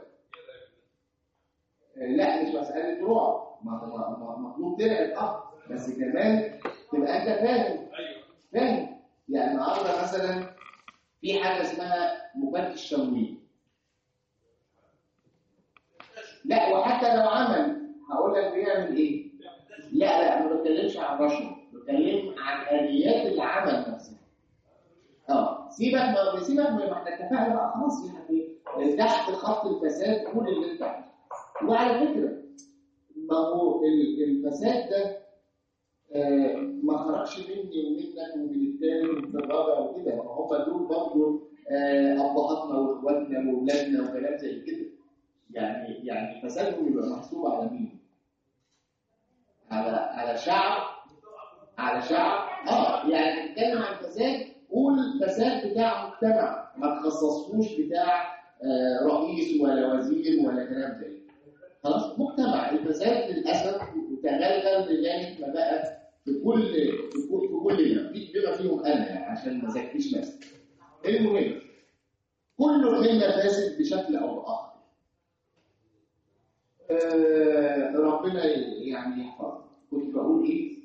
آه، لا مش مساله رعب ما ما- ما- مطلوب ترعب اه بس كمان تبقى انت فاهم فاهم يعني النهارده مثلا في حاجه اسمها مفتش تموين لا وحتى لو عمل هقول لك بيعمل ايه لا لا ما بتكلمش عن رشوه بتكلم عن اليات العمل نفسها اه سيبك ما سيبك ما احنا اتفقنا بقى خلاص يعني تحت خط الفساد كل اللي انت عايزه وعلى فكره ما هو ال- الفساد ده آه، ما خرجش مني ومنك ومن التاني ومن الرابع وكده ما هم دول برضه آه، ابهاتنا واخواتنا واولادنا وكلام زي كده يعني يعني فسادهم يبقى محسوب على مين؟ على على شعب على شعب اه يعني تتكلم عن فساد قول فساد بتاع مجتمع ما تخصصوش بتاع آه، رئيس ولا وزير ولا كلام زي كده. خلاص مجتمع الفساد للاسف تغلغل لغايه ما بقى في كل في كل في كلنا في بما فيهم انا يعني عشان ما ازكيش نفسي المهم كل منا فاسد بشكل او باخر آه ربنا يعني يحفظنا كنت بقول ايه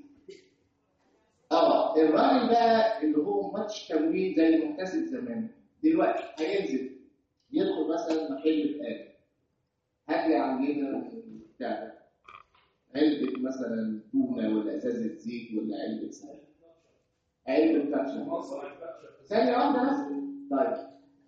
اه الراجل بقى اللي هو ماتش تموين زي المحتسب زمان دلوقتي هينزل يدخل مثلا محل بقاله هات لي عندنا بتاع ده علبة مثلا تونة ولا ازازة زيت ولا علبة سمك علبة بتاع ثانية واحدة بس طيب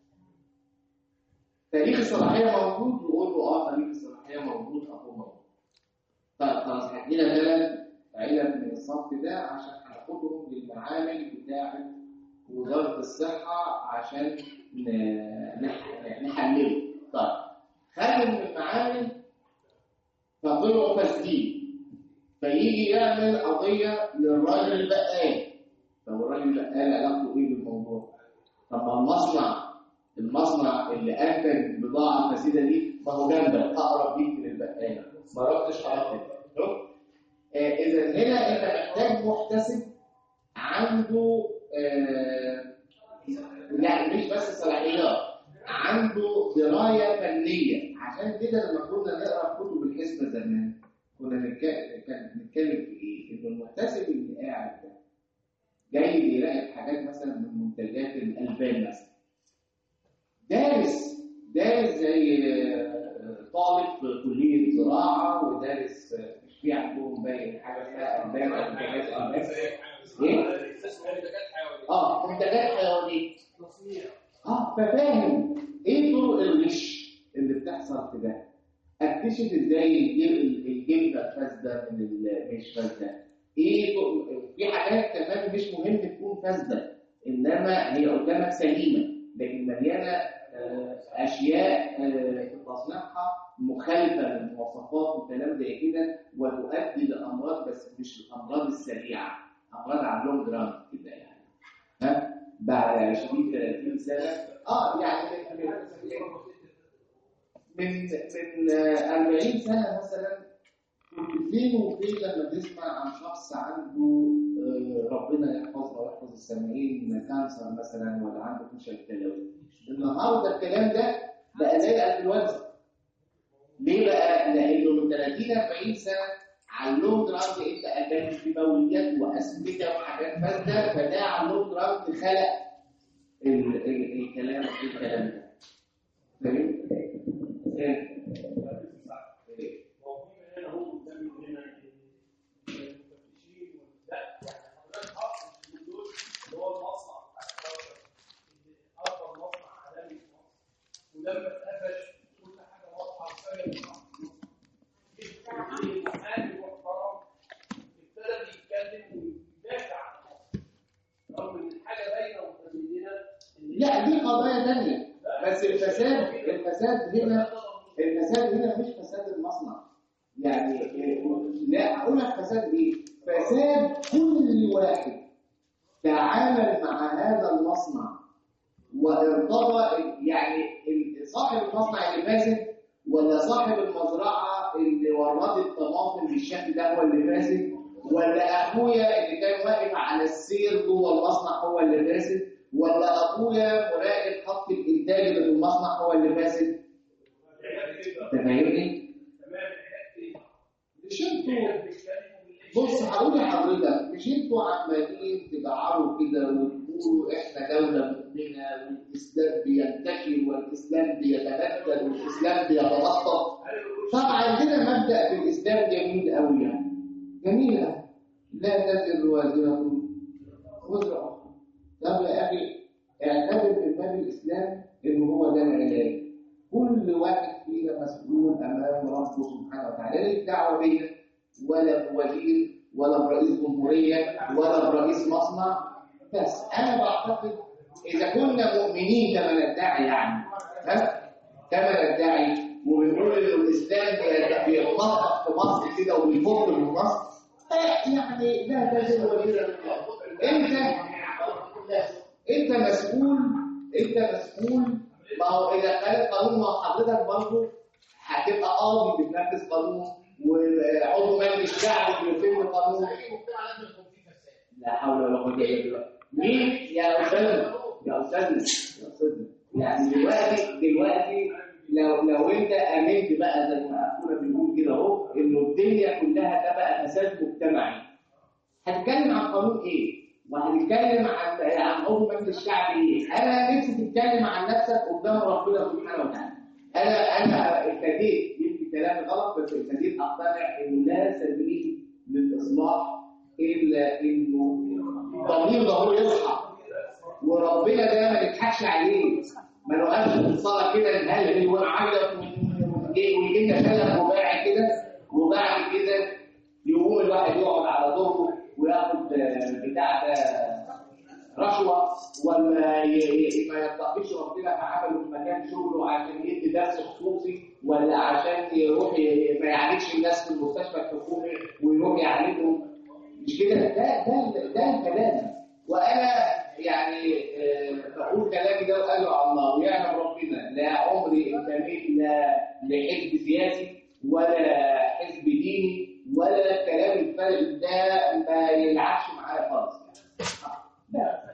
تاريخ الصلاحية موجود يقول له اه تاريخ الصلاحية موجود اهو موجود طيب خلاص هدينا ثلاث علب من الصف ده عشان هناخدهم للمعامل بتاعة وزارة الصحة عشان ن- نح- نحلله طيب خدوا من المعامل فطلعوا فاسدين فيجي يعمل قضية للراجل البقال طب الراجل البقال علاقته ايه بالموضوع؟ طب ما المصنع المصنع اللي انتج بضاعة فاسدة دي ما هو جنبك اقرب ليك من البقالة ما رحتش عرفت آه اذا هنا انت محتاج محتسب عنده آه يعني مش بس صلاحيات عنده درايه فنيه عشان كده لما كنا نقرا كتب الحسبه زمان كنا نتكلم كان نتكلم في ايه؟ ان المحتسب اللي قاعد ده جاي بيراقب حاجات مثلا من منتجات الالبان مثلا دارس دارس زي آه، طالب في كليه زراعه ودارس آه، مش في عندهم باين حاجه اسمها البان او منتجات الالبان ايه؟ اه منتجات حيوانيه اه ففاهم ايه طرق الغش اللي بتحصل في ده اكتشف ازاي الجب- الجبنه الفاسده من ال- مش فاسده ايه في حاجات كمان مش مهم تكون فاسده انما هي قدامك سليمه لكن مليانه آه، اشياء آه، في تصنيعها مخالفه للمواصفات وكلام زي كده وتؤدي لامراض بس مش الامراض السريعه امراض على اللونج ران كده يعني ها بعد 20 30 سنه اه يعني من من من آه، 40 سنه مثلا كنت فين وفين لما تسمع عن شخص عنده آه، ربنا يحفظه ويحفظ السامعين كانسر مثلا ولا عنده فشل كلوي النهارده الكلام ده بقى زي الانفلونزا ليه بقى؟ لانه من 30 40 سنه على اللونج ران انت قدمت في بوليات واسمده وحاجات فاسده فده على اللونج ران خلق ال- ال- الكلام الكلام ده فاهم؟ إيه؟ إيه؟ ولما اتقفش كل حاجه واضحه وسهله المحامي محترم ابتدى يتكلم ويدافع عن مصر رغم ان الحاجه باينه ومتبينه ان لا دي قضايا تانية بس الفساد الفساد هنا الفساد هنا مش فساد المصنع يعني لا هقول لك فساد ايه؟ فساد كل واحد تعامل مع هذا المصنع وارتضى يعني ال- صاحب المصنع اللي فاسد ولا صاحب المزرعه اللي وردت الطماطم بالشكل ده هو اللي فاسد ولا اخويا اللي كان واقف على السير جوه المصنع هو اللي فاسد ولا ابويا مراقب خط الانتاج اللي في المصنع هو اللي فاسد انت فاهمني؟ مش انتوا بص هقول لحضرتك مش انتوا عمالين تجعروا كده وتقولوا احنا دوله مؤمنه والاسلام بينتشر والاسلام بيتبدل والاسلام بيتبطل طبعا كده مبدا في الاسلام جميل قوي يعني جميل قوي لا تزر وازره وزر اخرى طب يا اخي اعتبر من باب الاسلام ان هو ده العلاج كل واحد فينا مسؤول امام ربه سبحانه وتعالى ليك دعوه بينا ولا بوزير ولا برئيس جمهوريه ولا برئيس مصنع بس انا بعتقد اذا كنا مؤمنين كما ندعي يعني ها كما ندعي وبنقول ان الاسلام بي- بيتطبق في مصر كده وبيفر من مصر آه، يعني لا تزال وزيرا انت انت مسؤول انت مسؤول ما هو اذا كان القانون مع حضرتك برضه هتبقى قاضي بتنفذ قانون وعضو مجلس الشعب بيتم قانون لا حول ولا قوه الا بالله مين يا استاذنا يا استاذنا يا استاذنا يعني دلوقتي دلوقتي لو لو انت امنت بقى زي ما اخونا بنقول كده اهو انه الدنيا كلها ده بقى فساد مجتمعي هتتكلم عن قانون ايه؟ وهنتكلم عن عن عضو مجلس الشعب ايه؟ انا نفسي تتكلم عن نفسك قدام ربنا سبحانه وتعالى. انا انا ابتديت يمكن كلامي غلط بس ابتديت اقتنع انه لا سبيل للاصلاح الا انه ضمير ضروري يصحى وربنا ده ما نضحكش عليه ما نوقفش في الصلاه كده نهلل ونعيط ويجي لنا شلل رباعي كده وبعد كده يقوم الواحد يقعد على ظهره وياخد آه، بتاع ده رشوه ولا ي- ي- ما يتقيش ربنا في عمله في مكان شغله عشان يدي درس خصوصي ولا عشان يروح ي- ما يعالجش الناس في المستشفى الحكومي ويروح يعالجهم مش كده ده ده ده الكلام وانا يعني آه، بقول كلامي ده وقاله على الله ويعلم ربنا لا عمري انتميت لا لحزب سياسي ولا حزب ديني ولا الكلام الفارغ ده ما يلعبش معايا خالص لا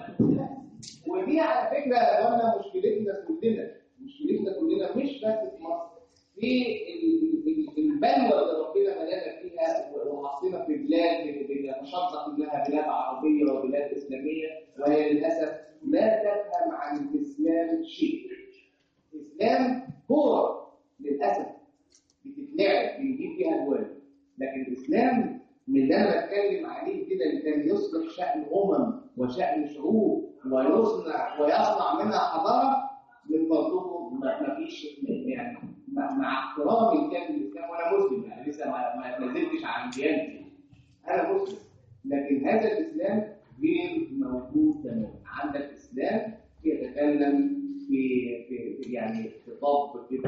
ودي على فكره يا اخوانا مشكلتنا كلنا مشكلتنا كلنا مش بس في مصر في ال- ال- البلوى اللي ربنا ملانا فيها وحطينا في بلاد بنتشقق منها بلاد عربيه وبلاد اسلاميه وهي للاسف لا تفهم عن الاسلام شيء. الاسلام كوره للاسف بتتلعب بنجيب فيها جوال لكن الاسلام من اللي انا بتكلم عليه كده اللي كان يصلح شأن امم وشأن شعوب ويصنع ويصنع منها حضاره من فضلكم ما ما فيش يعني مع مع احترامي لكامل الاسلام وانا مسلم يعني لسه ما ما نزلتش عن ديانتي انا مسلم لكن هذا الاسلام غير موجود تماما عندك اسلام يتكلم في في, في يعني خطاب كده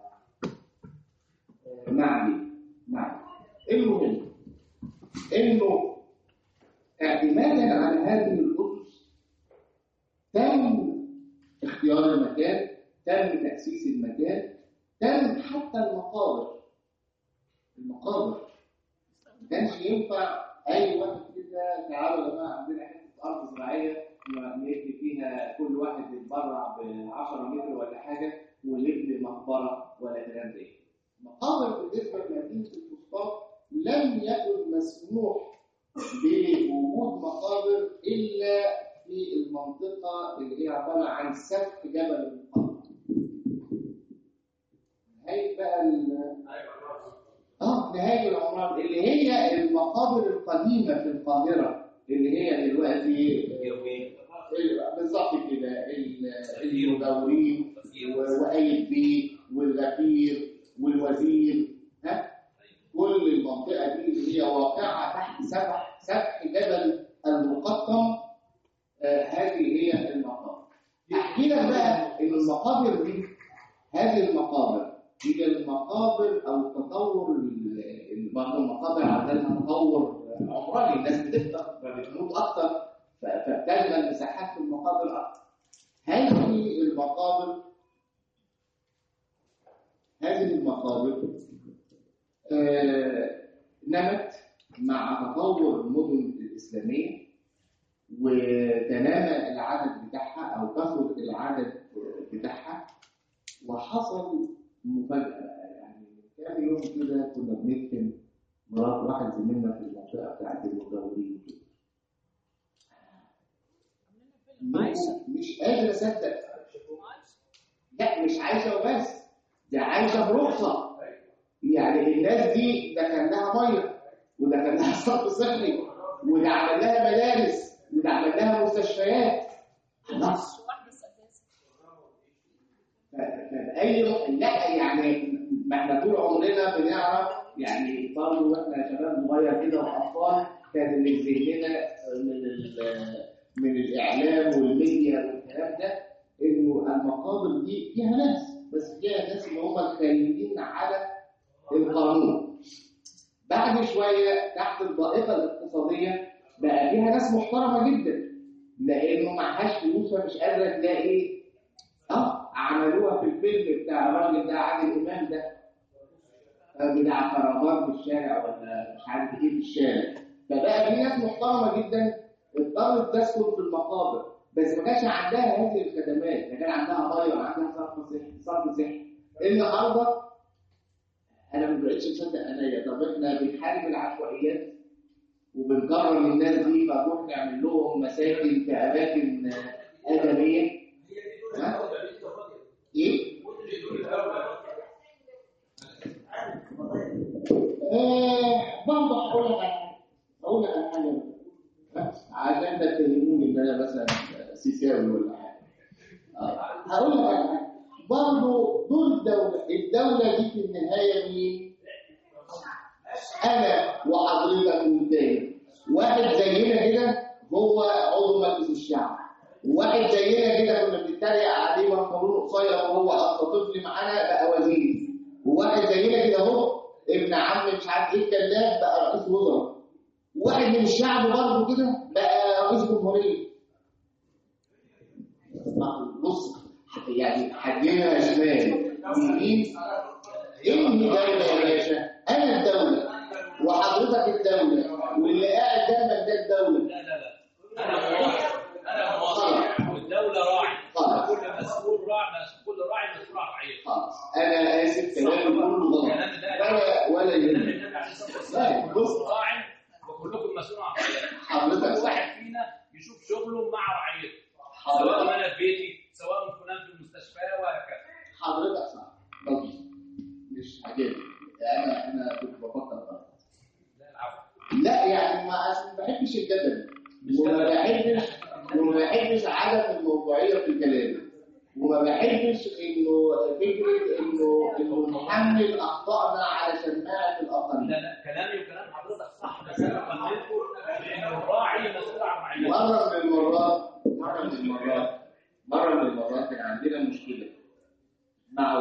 آه، معني معني المهم انه اعتمادا على هذه الاسس تم اختيار المكان تم تاسيس المكان تم حتى المقابر المقابر ما كانش ينفع اي واحد كده تعالوا يا جماعه عندنا حته ارض زراعيه نبني فيها كل واحد يتبرع ب 10 متر ولا حاجه ونبني مقبره ولا كلام زي كده. المقابر بالنسبه لمدينه الفسطاط لم يكن مسموح بوجود مقابر الا في المنطقه اللي هي عباره عن سفح جبل المقابر. نهايه بقى ال- اه نهايه العمران اللي هي المقابر القديمه في القاهره اللي هي دلوقتي ال- بالظبط كده ال- المجاورين و- وآية بيه والغفير والوزير ها كل المنطقه دي اللي هي واقعه تحت سفح سفح جبل المقطم آه هذه هي المقابر احكي لك بقى ان المقابر دي هذه المقابر هي المقابر او التطور ال- ال- برضه المقابر عندنا تطور عمراني الناس بتكتر فبتموت اكتر ف- فبتشغل مساحات في المقابر اكتر هذه المقابر هذه المقابر آه، نمت مع تطور المدن الإسلامية وتنامى العدد بتاعها أو كثر العدد بتاعها وحصل مفاجأة يعني من كام يوم كده كنا بنكتم مرات واحد زميلنا في المنطقة بتاعت المجاورين كده عايشة. مش قادر أصدق لا مش عايشة وبس ده عايشة برخصة يعني الناس دي ده كان لها ميه وده كان لها صرف صحي وده عمل لها مدارس وده عمل لها مستشفيات خلاص واحدة أساسا ف- فأي لا يعني ما احنا طول عمرنا بنعرف يعني برضه واحنا شباب صغير كده واطفال كان اللي في ذهننا من ال- من الاعلام والميديا والكلام ده انه المقابر دي فيها ناس بس فيها ناس اللي هم الخارجين على القانون بعد شويه تحت الضائقه الاقتصاديه بقى فيها ناس محترمه جدا لانه معهاش فلوس فمش قادره تلاقي اه عملوها في الفيلم بتاع الراجل ده عادل امام ده آه، بتاع كرامات في الشارع ولا مش عارف ايه في الشارع فبقى في ناس محترمه جدا اضطرت تسكن في المقابر بس ما كانش عندها هذه الخدمات لا كان عندها ميه ولا عندها صرف صحي صرف صحي النهارده انا ما بقتش مصدق عينيا طب احنا بنحارب العشوائيات وبنكرم الناس دي فنروح نعمل لهم مساكن في اماكن آه، ادميه ها؟ ايه؟ آه برضه هقول لك على حاجه هقول لك على حاجه ها؟ عشان تتهموني ان انا مثلا سيساوي ولا حاجه آه. هقول لك على حاجه برضه دور الدوله الدوله دي في النهايه مين؟ انا وحضرتك والتاني واحد زينا كده هو عضو مجلس الشعب واحد زينا كده كنا بنتريق عليه بنطلون قصير وهو اصلا طفل معانا بقى وزير وواحد زينا كده اهو ابن عم مش عارف ايه الكلاب بقى رئيس وزراء واحد من الشعب برضه كده بقى رئيس جمهوريه بص يعني حجمها شمال يمين انهي دولة يا باشا انا الدولة وحضرتك الدولة واللي قاعد دايما ده الدولة لا لا لا انا مواطن انا مواطن والدوله راعي خلاص. كل مسؤول راعي كل راعي مسؤول عن رعيته خلاص انا اسف كلامي كله غلط ولا ولا كلام يهمك النبي عليه الصلاه لا، والسلام بص. كلكم راع وكلكم مسؤول عن رعيته حضرتك كل صح واحد فينا يشوف شغله مع رعيته سواء حضرتك انا في بيتي سواء فلان في المستشفى وهكذا حضرتك صح بس مش عاجبني انا انا كنت بفكر غلط لا العفو لا يعني ما أصل ما بحبش الجدل وما بحبش وما بحبش عدم الموضوعيه في الكلام وما بحبش انه فكره انه انه نحمل اخطائنا على شماعه لا الاخرين لا كلامي وكلام حضرتك صح بس انا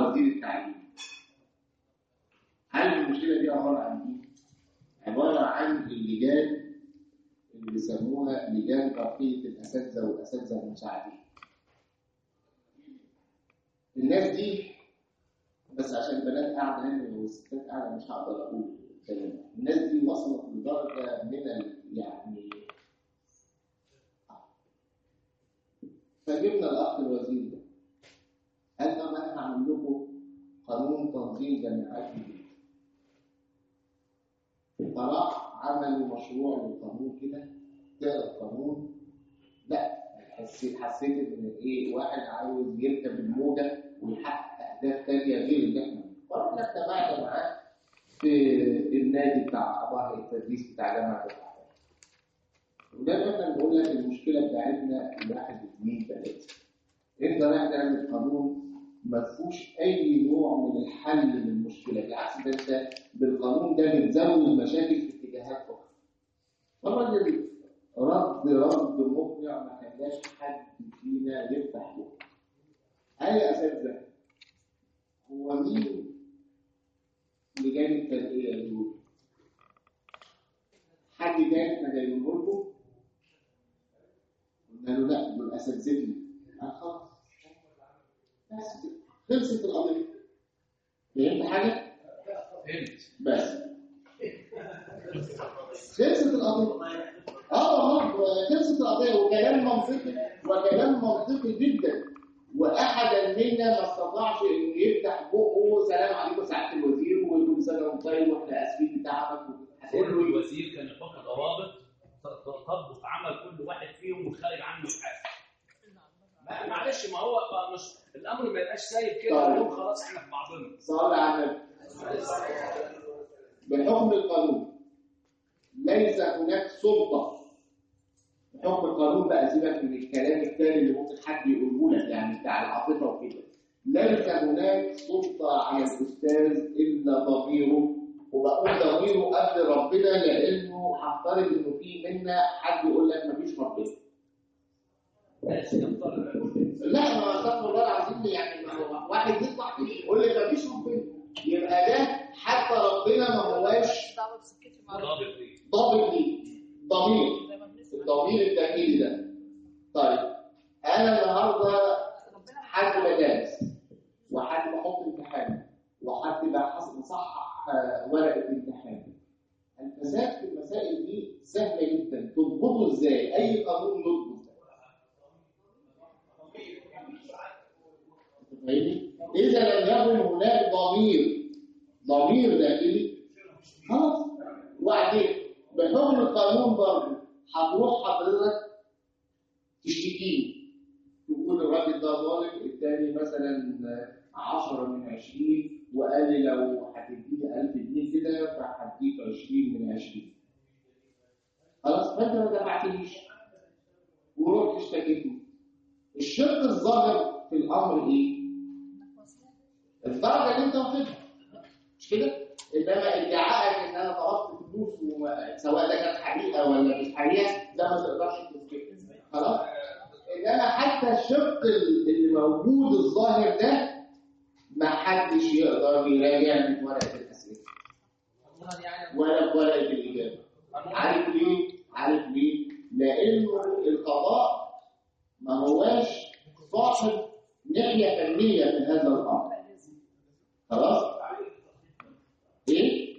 وزير التعليم هل المشكله دي عباره عن ايه؟ عباره عن اللجان اللي بيسموها لجان ترقيه الاساتذه والاساتذه المساعدين الناس دي بس عشان البنات قاعده هنا والستات قاعده مش هقدر اقول الكلام ده. الناس دي وصلت لدرجه من ال- يعني فجبنا الاخ الوزير ده قال طب انا هعمل لكم قانون تنظيم جامعات جديد فراح عملوا مشروع للقانون كده تقرا القانون لا حسيت حسيت ان ايه واحد عاوز يركب الموجه ويحقق اهداف تانيه غير اللي احنا فرحنا اجتمعنا معاه في النادي بتاع اباء التدريس بتاع جامعه القاهره وده مثلا بقول لك المشكله بتاعتنا واحد اثنين ثلاثه انت رايح تعمل قانون ما فيهوش اي نوع من الحل للمشكله بالعكس ده انت بالقانون ده بتزود مشاكل في اتجاهات اخرى فالراجل رد رد مقنع ما خلاش حد فينا يفتح بقه قال يا اساتذه هو مين لجان التربيه دول؟ حد جاي احنا جايين لكم؟ قلنا له لا دول اساتذتنا قال خلاص بس كده. خلصت القضيه فهمت حاجه؟ فهمت بس خلصت القضيه اه والله خلصت القضيه وكلام منطقي وكلام منطقي جدا واحدا منا ما استطاعش انه يفتح بقه سلام عليكم سعاده الوزير وكل سنه وانت طيب واحنا اسفين بتعبك كل الوزير كان يحط ضوابط تطبق عمل كل واحد فيهم والخارج عنه يحاسب ما- معلش ما هو ما مش الامر ما يبقاش سايب كده طيب. ونقول خلاص احنا في بعضنا صلى على النبي بحكم القانون ليس هناك سلطة بحكم القانون بقى سيبك من الكلام التاني اللي ممكن حد يقوله لك يعني بتاع العاطفة وكده ليس هناك سلطة على الأستاذ إلا ضميره وبقول ضميره قبل ربنا لأنه هفترض إنه في منا حد يقول لك مفيش ربنا ماشي ينطلق لا ما استغفر الله العظيم يعني ما هو واحد يطلع كده يقول لك مفيش ربنا يبقى ده حتى ربنا ما هواش دعوة بسكتي مع ضابط ليه ضابط ليه ضمير زي ما بنسمع الضمير الداخلي ده طيب انا النهارده ربنا حد مدارس وحد بحط امتحان وحد بحص- بصحح آه، ورقه امتحان الفساد في المسائل دي سهله جدا تضبطه ازاي اي قانون يضبط ده فاهمني؟ إذا لم يكن هناك ضمير ضمير داخلي خلاص وبعدين بحكم القانون برضه هتروح حضرتك تشتكيه تقول الراجل ده ظالم التاني مثلا 10 من 20 وقال لي لو هتديني 1000 جنيه كده فهديك 20 من 20 خلاص فانت ما دفعتليش ورحت اشتكيته الشق الظاهر في الامر ايه؟ الدرجه اللي انت واخدها مش كده؟ انما ادعائك ان انا طلبت فلوس وما- سواء ده كانت حقيقه ولا مش حقيقه ده ما تقدرش تثبته خلاص؟ انما حتى الشق اللي موجود الظاهر ده ما حدش يقدر يراجع من ورقه الاسئله ولا في ورقه الاجابه عارف ليه؟ عارف ليه؟ لانه القضاء ما هواش صاحب ناحيه فنيه في هذا الامر خلاص؟ ايه؟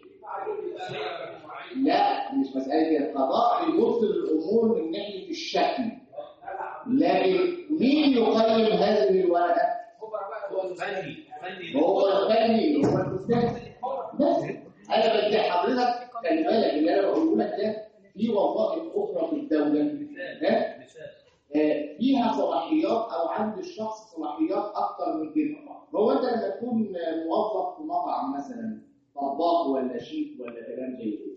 لا مش مسألة كده القضاء بيبص للأمور من ناحية الشكل لكن مين يقيم هذه الورقة؟ فني فني هو الفني هو الأستاذ بس أنا بدي حضرتك خلي بالك اللي أنا بقوله لك ده في وظائف أخرى في الدولة ها؟ مثال آه، فيها صلاحيات او عند الشخص صلاحيات اكتر من كده هو انت لما تكون آه، موظف في مطعم مثلا طباخ ولا شيف ولا كلام زي كده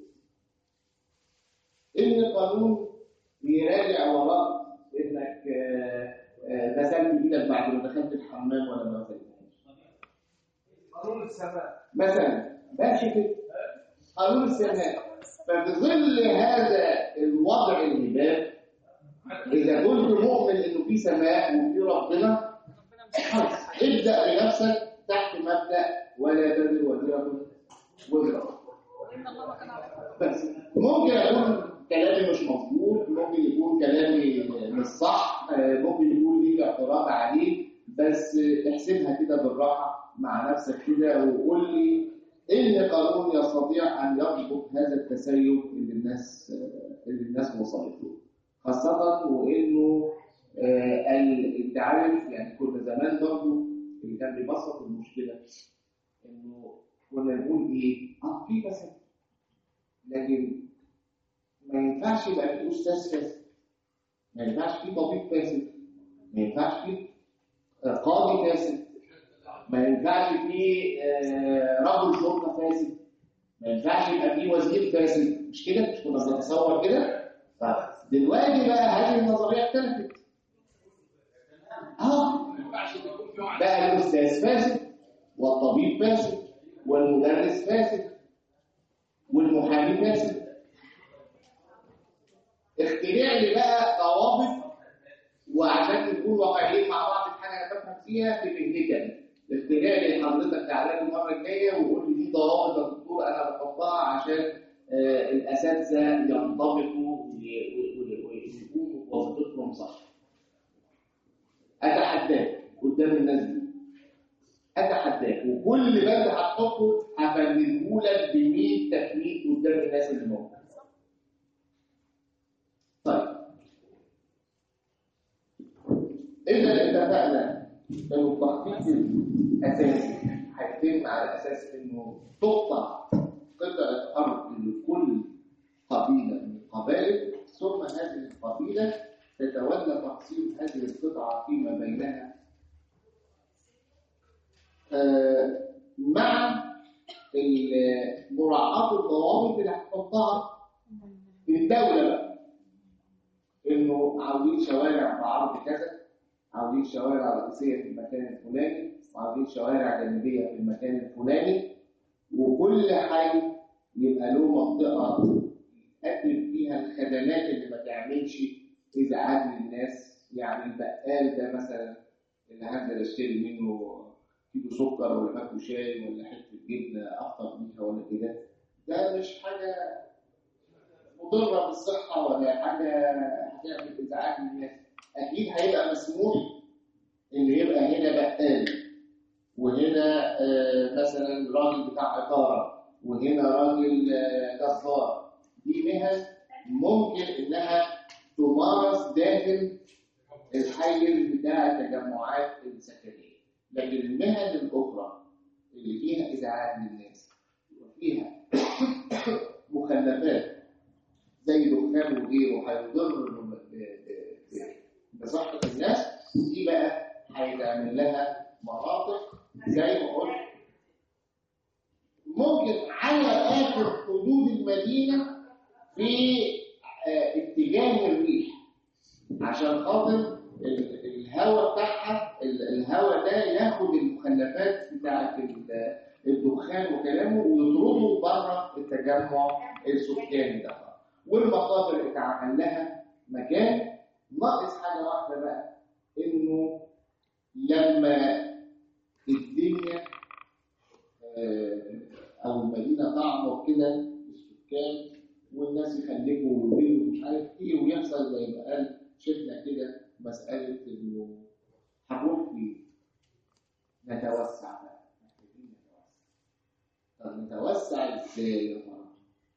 ان القانون بيراجع وراك انك آه، آه، غسلت ايدك بعد ما دخلت الحمام ولا ما غسلتهاش قانون السماء مثلا ماشي كده قانون السماء ففي ظل هذا الوضع الهباب اذا كنت مؤمن انه في سماء وفي ربنا ربنا مش خلاص ابدأ بنفسك تحت مبدأ ولا تزر وزيرة وزر أخرى. وإن الله كان عليكم بس ممكن اكون كلامي مش مظبوط ممكن يكون كلامي مش صح آه، ممكن يكون ليك اعتراض عليه بس احسبها كده بالراحه مع نفسك كده وقول لي ان قانون يستطيع ان يضبط هذا التسيب اللي الناس آه، اللي الناس وصلت له خاصه وانه آه، ال- انت عارف يعني كنا زمان برضه اللي كان بيبسط المشكله انه كنا نقول ايه؟ اه في مسائل لكن ما ينفعش يبقى في استاذ فاسد ما ينفعش في طبيب فاسد ما ينفعش في آه، قاضي فاسد ما ينفعش في آه، رجل شرطه فاسد ما ينفعش يبقى في وزير فاسد مش كده مش كنا بنتصور كده فدلوقتي بقى هذه النظريه اختلفت اه ما ينفعش يكون في واحد بقى الاستاذ فاسد والطبيب فاسد والمدرس فاسد والمحامي فاسد اخترع لي بقى ضوابط وعشان نكون واقعيين مع بعض في حاجه انا بفهم فيها في مهنتك اخترع لي حضرتك تعالى لي المره الجايه وقول لي دي ضوابط يا دكتور انا بحطها عشان آه، الاساتذه ينضبطوا وي- وي- وي- ويقوموا بوظيفتهم صح اتحداك قدام الناس دي اتحداك وكل بند هتحطه هفنده لك ب 100 تفنيد قدام الناس اللي موجوده طيب اذا اتفقنا انه التخطيط الاساسي هيتم على اساس انه تقطع قطعه ارض لكل قبيله من القبائل ثم هذه القبيله تتولى تقسيم هذه القطعه فيما بينها آه، مع ال- مراعاه الضوابط اللي هتحطها الدوله بقى انه عاوزين شوارع بعرض كذا عاوزين شوارع رئيسيه في المكان الفلاني وعاوزين شوارع جانبيه في المكان الفلاني وكل حي يبقى له منطقه يقدم فيها الخدمات اللي ما تعملش ازعاج للناس يعني البقال ده مثلا اللي هنزل اشتري منه كيلو سكر ولا باكو شاي ولا حته جبنه افطر بيها ولا كده ده مش حاجه مضره بالصحه ولا حاجه هتعمل ازعاج للناس اكيد هيبقى مسموح ان يبقى هنا بقال وهنا آه، مثلا راجل بتاع عطاره وهنا راجل آه، جزار دي مهن ممكن انها تمارس داخل الحيز بتاع التجمعات السكنيه لكن المهن الاخرى اللي فيها ازعاج للناس وفيها مخلفات زي دخان وغيره هيضر ب- ب- ب- بصحه الناس دي بقى هيتعمل لها مناطق زي ما قلت ممكن على اخر حدود المدينه في آه، اتجاه الريح عشان خاطر ال- الهواء بتاعها ال- الهواء ده ياخد المخلفات بتاعت ال- الدخان وكلامه ويطرده بره التجمع السكاني ده والمقابر اتعمل لها مكان ناقص حاجه واحده بقى انه لما الدنيا آه، او المدينه تعمر كده السكان والناس يخلفوا ويولدوا مش عارف ايه ويحصل زي ما قال شفنا كده مساله انه هنروح فين؟ نتوسع بقى محتاجين نتوسع طب نتوسع ازاي يا ترى؟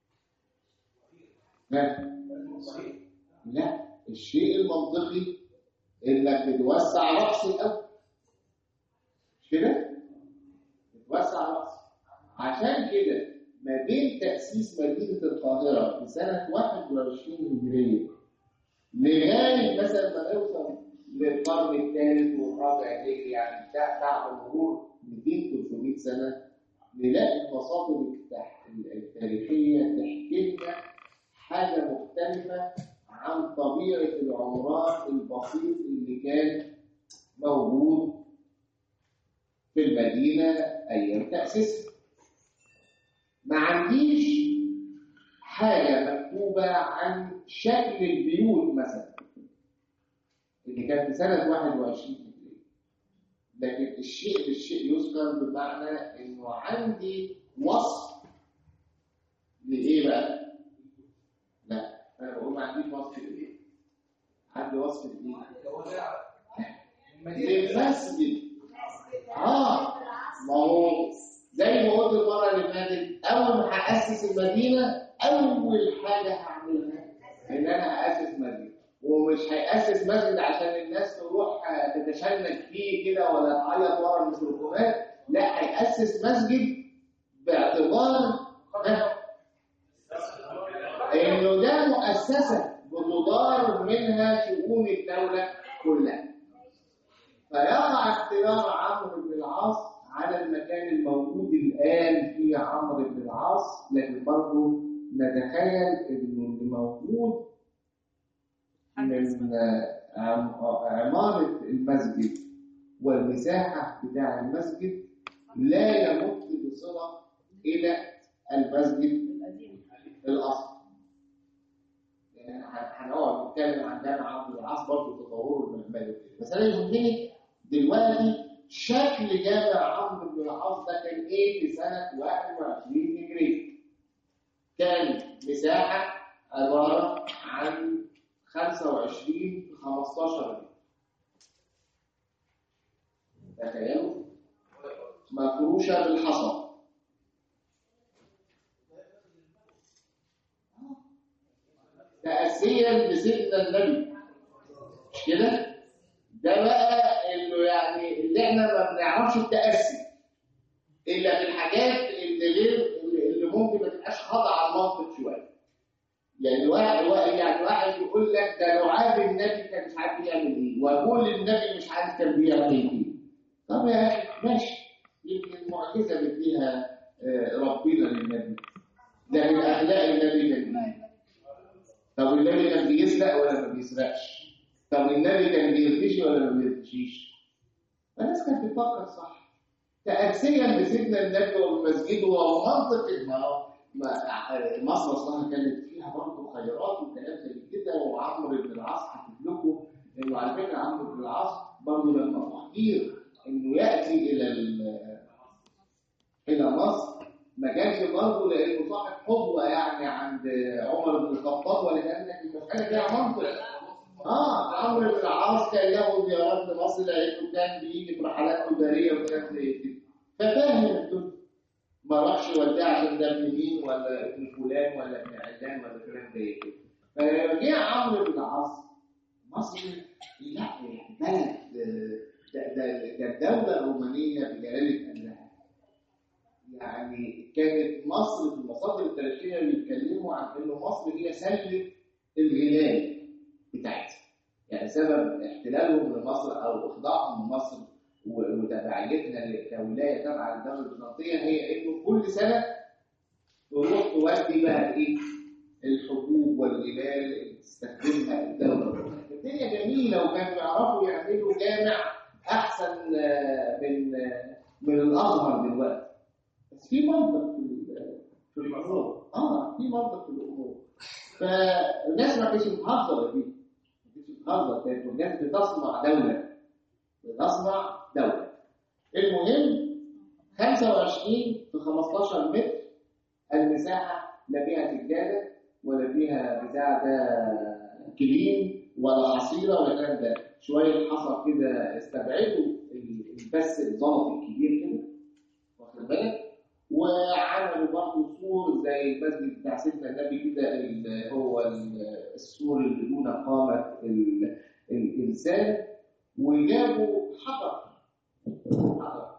ها؟ لا الشيء المنطقي انك بتوسع راس الاول مش كده؟ بتوسع راس عشان كده ما بين تأسيس مدينة القاهرة في سنة 21 هجرية لغاية مثلا ما نوصل للقرن الثالث والرابع هجري يعني بتاع- بعد مرور 200 300 سنة نلاقي المصادر التح- التاريخية تحكي لنا حاجة مختلفة عن طبيعة العمران البسيط اللي كان موجود في المدينة أيام تأسيسها. ما عنديش حاجة مكتوبة عن شكل البيوت مثلا اللي كانت في سنة 21 هجرية. لكن الشيء بالشيء يذكر بمعنى انه عندي وصف لايه بقى؟ لا انا بقول ما عنديش وصف لايه؟ عندي وصف لايه؟ للمسجد اه ما هو زي ما قلت المره اللي فاتت اول ما هاسس المدينه اول حاجه هعملها ان انا هاسس مسجد ومش هيأسس مسجد عشان الناس تروح تتشنج فيه كده ولا تعيط ورا الميكروفونات لا هيأسس مسجد باعتبار انه ده مؤسسه بتدار منها شؤون الدوله كلها فيقع اختيار عمرو بن العاص على المكان الموجود الان في عمرو بن العاص لكن برضه نتخيل انه اللي موجود من عم- عمارة المسجد والمساحة بتاع المسجد لا يمت بصلة إلى المسجد الأصلي. يعني هن- هنقعد نتكلم عن جامع عبد العاص برضه تطوره المعماري وكده. بس أنا يهمني دلوقتي شكل جامع عمرو بن العاص ده كان إيه في سنة 21 هجري؟ كان مساحة عبارة عن 25 في 15 متر. تخيلوا مفروشة بالحصى تأسيا لسيدنا النبي مش كده؟ ده بقى انه يعني اللي احنا ما بنعرفش التأسي الا في الحاجات اللي غير اللي ممكن ما تبقاش خاضعه المنطق شويه. يعني واحد واحد- يعني واحد يقول لك ده لعاب النبي كان مش عارف يعمل ايه وابول النبي مش عارف كان بيعمل ايه طب يا اخي ماشي يمكن معجزه بديها آه، ربنا للنبي ده من اخلاق النبي كان ايه طب النبي كان بيسرق ولا ما بيسرقش طب النبي كان بيرتشي ولا ما بيرتشيش فالناس كانت بتفكر صح تأسيا لسيدنا النبي ومسجده ومنطق ما هو ما- مصر اصلها كانت فيها برضه خيرات وكلام زي كده وعمرو بن العاص حكيت لكم انه على فكره عمرو بن العاص برضه لما اختير انه ياتي الى ال- الى مصر ما كانش برضه لانه صاحب قدوه يعني عند عمر بن الخطاب ولكن المساله فيها منطق اه عمرو بن العاص كان له زيارات لمصر لانه كان بيجي برحلات تجاريه وكلام زي كده ففاهم الدنيا ما راحش وداه عشان ده ابن مين ولا ابن فلان ولا ابن علان ولا كلام زي كده فلما جه عمرو بن العاص مصر لا يعني بلد آه، ده ده ده الدوله الرومانيه بجلاله امرها يعني كانت مصر في المصادر التاريخيه بيتكلموا عن انه مصر هي سله الهلال بتاعتها يعني سبب احتلالهم لمصر او اخضاعهم لمصر و- وتبعيتنا ل- كولايه تبع الدوله البيزنطيه هي انه كل سنه تروح تودي بقى ايه الحبوب والهلال اللي تستخدمها الدوله الرومانيه الدنيا جميله وكانوا يعرفوا يعملوا جامع احسن آه، من آه، من الازهر دلوقتي بس في منطق في ال- في الامور اه في منطق في الامور فالناس ما كانتش بتهزر دي ما كانتش بتهزر كانت الناس بتصنع دوله بتصنع دوله المهم 25 في 15 متر المساحه لا فيها سجاده ولا فيها بتاع ده كلين ولا حصيره ولا الكلام ده شويه حصى كده استبعدوا البث الزلط الكبير كده واخد بالك وعملوا برضه سور زي المسجد بتاع سيدنا النبي كده اللي هو ال- السور اللي دون قامة ال- الإنسان وجابوا حجر حجر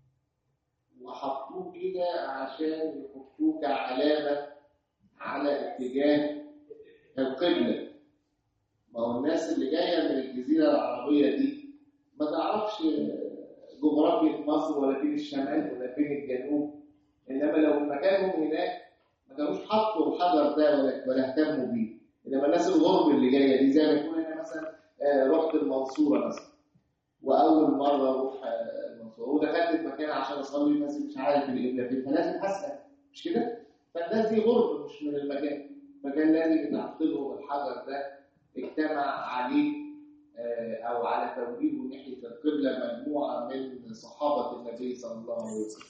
وحطوه كده عشان يحطوه كعلامة على اتجاه القبلة ما هو الناس اللي جاية من الجزيرة العربية دي ما تعرفش جغرافيا مصر ولا فين الشمال ولا فين الجنوب انما لو مكانهم هناك ما كانوش حطوا الحجر ده ولا ولا اهتموا بيه انما الناس الغرب اللي جايه دي زي ما يكون انا مثلا آه، رحت المنصوره مثلا واول مره اروح آه، المنصوره ودخلت المكان عشان اصلي بس مش عارف القبله فين فلازم اسال مش كده؟ فالناس دي غرب مش من المكان فكان لازم يتحط لهم الحجر ده اجتمع عليه آه، او على توجيهه ناحيه القبله مجموعه من صحابه النبي صلى الله عليه وسلم.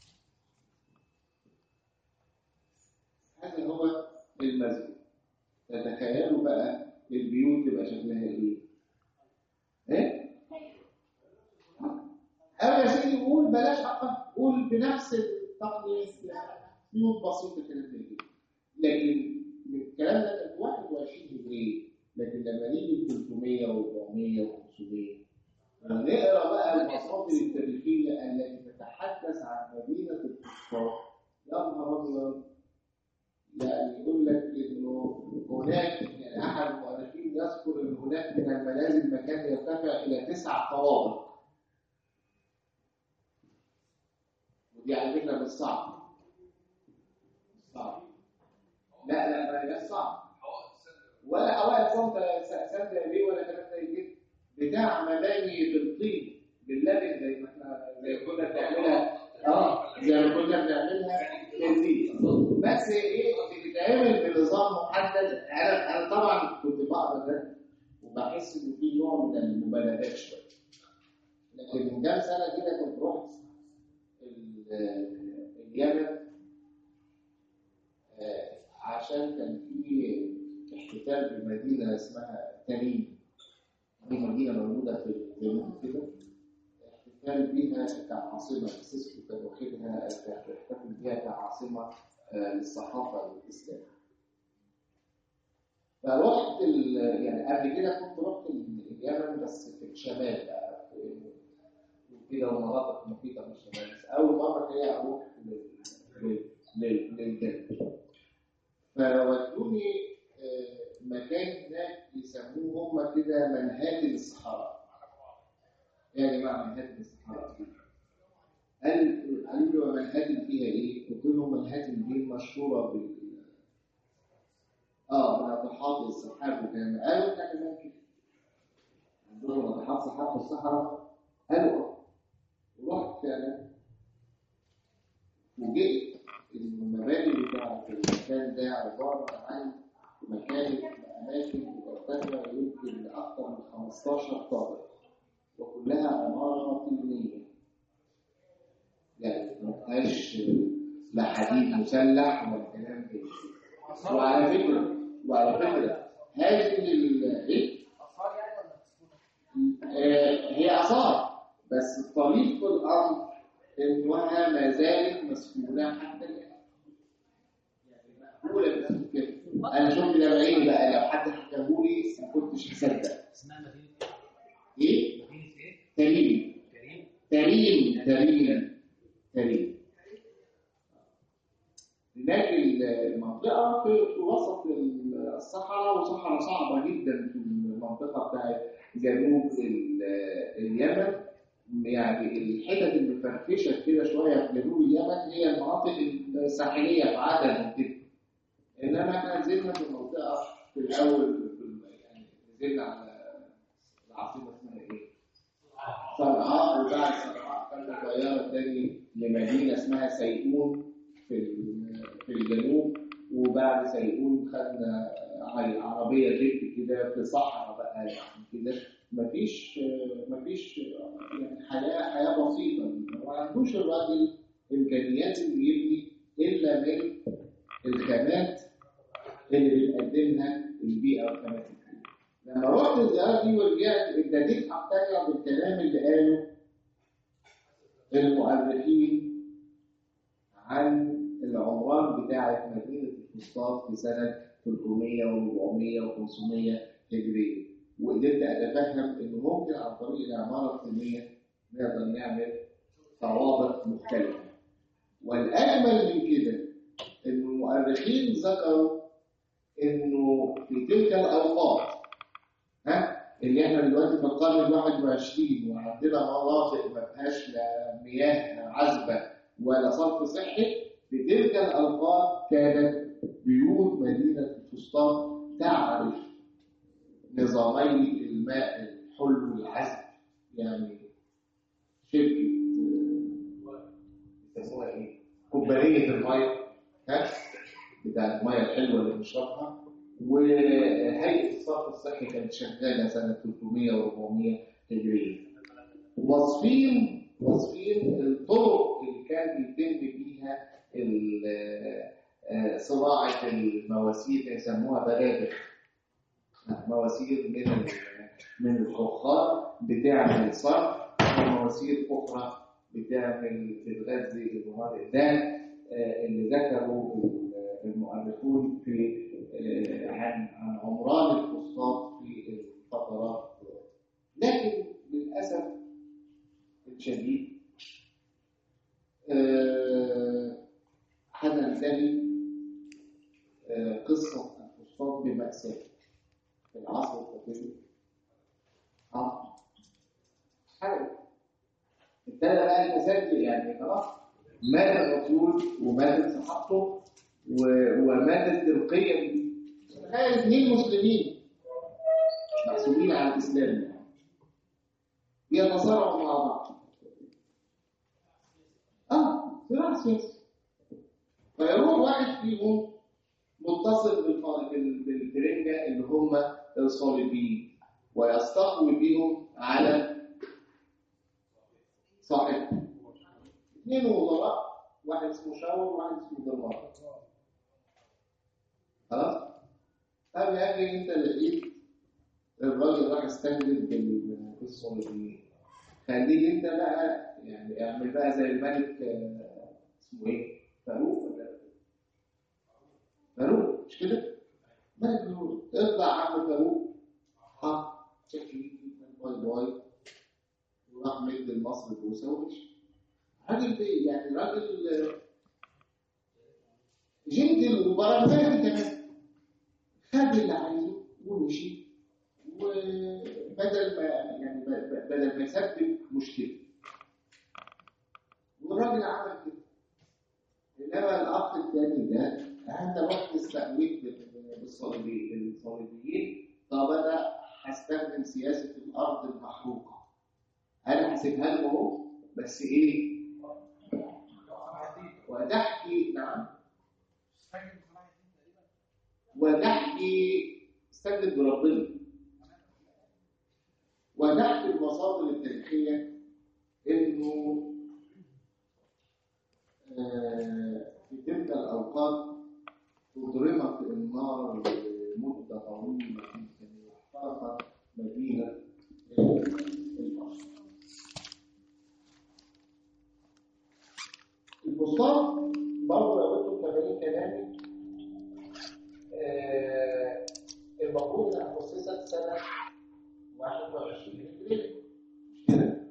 هذا هو المسجد. تتخيلوا بقى البيوت تبقى شكلها ايه؟ ايه؟ أو يا سيدي قول بلاش أقل قول بنفس التقنية بيوت بسيطة كده زي كده لكن الكلام ده كان في 21 هجرية لكن لما نيجي 300 و400 و500 ونقرا بقى المصادر التاريخية التي تتحدث عن مدينة الكفار يا نهار أبيض يعني يقول لك انه هناك يعني احد المؤرخين يذكر ان هناك من المنازل مكان يرتفع الى تسع طوابق ودي على فكره مش صعب مش صعب لا لا ما هي صعب ولا حوائط صمت سند بيه ولا كلام زي كده بتاع مباني بالطين باللبن زي ما احنا زي ما كنا بنعملها اه زي ما كنا بنعملها في البيت بس ايه بتتعمل بنظام محدد انا انا طبعا كنت بقرا ده وبحس ان في نوع من المبالغات شويه لكن من كام سنه كده كنت رحت ال- اليمن آه، عشان كان في احتفال بمدينه اسمها تميم دي مدينه موجوده في الجنوب كده احتفال بيها كعاصمه سيسكو كان واخدها احتفل بيها كعاصمه آه، للصحافه الاسلاميه. فرحت ال... يعني قبل كده كنت رحت ال- اليمن بس في الشمال بقى في كده ومناطق محيطه بالشمال بس اول مره هي اروح لل... لل... لل... للجنوب. فودوني آه، مكان هناك يسموه هم كده منهاج الصحراء. ايه يا جماعه منهاج الصحراء؟ قال قالوا له منهاج فيها ايه؟ قلت لهم منهاج دي مشهوره بال اه بناطحات السحاب وكلام قالوا احنا كمان كده عندهم ناطحات سحاب في الصحراء قالوا اه ورحت فعلا فوجئت ان المباني بتاعت المكان ده عباره عن مكان اماكن بترتفع يمكن لاكثر من 15 طابق وكلها عماره طينيه يعني ما فيهاش لا حديد مسلح ولا كلام كده وعلى فكره وعلى فكره هذه ال ايه؟ اطفال يعني ولا آه، هي اثار بس الطريق في الارض انها ما زالت مسكونه حتى الان يعني مقبوله بس كده انا شفت ده بعيني بقى لو حد حكاهولي ما كنتش هصدق اسمها مدينه ايه؟ مدينه ايه؟ تريم كريم تريم تريم تريم هناك المنطقة في في وسط الصحراء وصحراء صعبة جدا في المنطقة بتاعت جنوب ال- اليمن يعني الحتت المفرفشة كده شوية في جنوب اليمن هي المناطق الساحلية في عدن وكده إنما احنا نزلنا في منطقة في الأول في ال- يعني نزلنا على العاصمة اسمها إيه؟ صنعاء وبعد صنعاء خدنا طيارة تاني لمدينة اسمها سيئون في ال- في الجنوب وبعد سيئون خدنا ع- عربية جيب كده في صحراء بقى يعني كده مفيش مفيش يعني حياة حياة بسيطة ما عندوش الراجل إمكانيات إنه يبني إلا من الخامات اللي بتقدمها البيئة والخامات الحية. لما رحت الزيارة دي ورجعت ابتديت أقتنع بالكلام اللي قاله المؤرخين عن العمران بتاعة مدينة الفسطاط في سنة 300 و400 و500 هجرية وقدرت أتفهم إن ممكن عن طريق العمارة الطينية نقدر نعمل ضوابط مختلفة والأجمل من كده إن المؤرخين ذكروا إنه في تلك الأوقات ها اللي احنا دلوقتي في القرن ال 21 وعندنا مناطق ما فيهاش لا مياه عذبه ولا صرف صحي في تلك الاوقات كانت بيوت مدينه الفسطاط تعرف نظامي الماء الحلو والعذب يعني شركه آه، بيسموها ايه؟ كوبايه الميه ها بتاعت الميه الحلوه اللي بنشربها وهيئه الصرف الصحي كانت شغاله سنه 300 و400 هجريه واصفين واصفين الطرق اللي كان بيتم بيها ال- آه، صناعه المواسير يسموها برابخ مواسير من ال- من الفخار بتعمل صرف ومواسير اخرى بتعمل بتغذي المناطق ده آه، اللي ذكروا ال- المؤرخون في آه، عن عن عمران الفسطاط في الفترات لكن للاسف الشديد آه، هننتهي آه، قصه الفسطاط بمأساة في العصر الفاطمي اه حرق ابتدى بقى الفساد يعني خلاص مات الرسول وماتت صحابته و- وماتت القيم دي تخيل اثنين مسلمين محسوبين على الاسلام يعني بيتصارعوا مع بعض اه صراع سياسي فيروح واحد فيهم متصل بالف- بال- بالفرنجة اللي هم الصليبيين ويستقوي بيهم على صاحب اثنين وزراء واحد اسمه شاور وواحد اسمه دمار خلاص طب يا اخي انت لقيت الراجل راح استنجد بال- بالصليبيين خليك انت بقى يعني اعمل بقى زي الملك آه، اسمه ايه؟ فاروق ولا فاروق مش كده؟ ملك فاروق اطلع عم فاروق ها شكلي جدا باي باي وراح مد لمصر بوسه ومشي راجل بي- يعني راجل آه، جنتل وبرغباتي كمان خد اللي عايزه ومشي وبدل ما يعني ب- ب- بدل ما يسبب مشكله والراجل عمل كده انما الاخ الثاني ده انت رحت استقويت بال- بالصليبي- بالصليبيين طب انا هستخدم سياسه الارض المحروقه انا هسيبها لكم اهو بس ايه وتحكي نعم ونحكي استجد بربنا ونحكي المصادر التاريخية إنه آه، في تلك الأوقات أضرمت النار لمدة طويلة جدا واحترقت مدينة البصرة. البسطام برضه لو انتم متابعين كلامي آه، المفروض انها اسست سنه 21 هجريه مش كده؟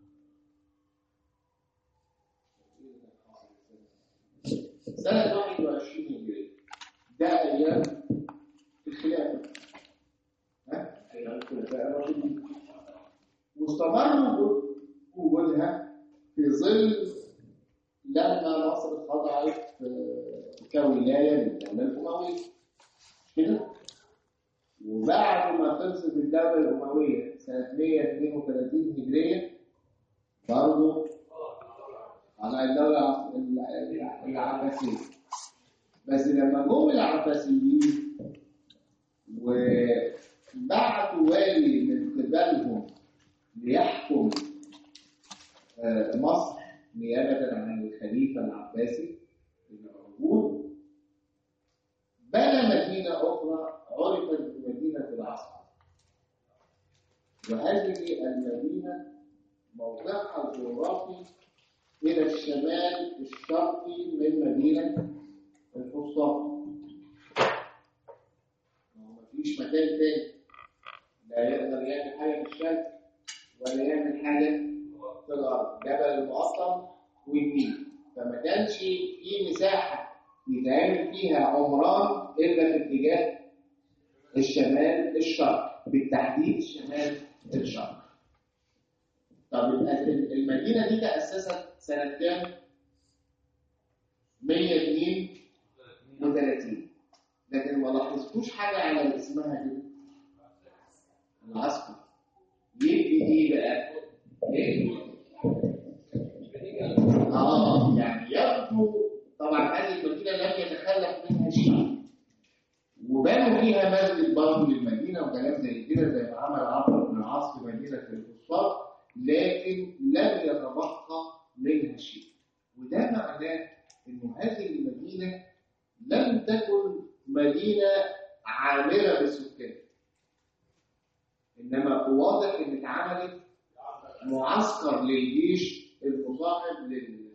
سنه 21 هجريه ده ايام الخلافه ها؟ ايام الخلفاء الراشدين واستمر وجود- وجودها في ظل لما مصر خضعت آه، كولايه للدوله الامويه مش كده؟ وبعد ما خلصت الدوله الامويه سنه 132 هجريه برضه على الدوله الع- العباسيه بس لما جم العباسيين وبعتوا والي من قبلهم ليحكم آه، مصر نيابة عن الخليفة العباسي اللي موجود بنى مدينة أخرى عرفت بمدينة العصر وهذه المدينة موقعها الجغرافي إلى الشمال الشرقي من مدينة الفسطاط مفيش مكان تاني لا يقدر يعمل حاجة في الشرق ولا يعمل حاجة في الأرض جبل المقطم والنيل فما كانش في مساحة يتعمل فيها عمران إلا في اتجاه الشمال الشرق بالتحديد شمال الشرق طب ال- المدينة دي تأسست سنة كام؟ 132 لكن ما لاحظتوش حاجة على اسمها دي العسكر يدي ايه بقى؟ ايه؟ اه يعني يبدو طبعا هذه المدينة لم يتخلف منها شيء وبنوا فيها مسجد برضه للمدينه وكلام زي كده زي ما عمل عمرو بن العاص في مدينه الفسطاط لكن لم يتبقى منها شيء وده معناه انه هذه المدينه لم تكن مدينه عامره بالسكان انما واضح ان اتعملت معسكر للجيش المصاحب لل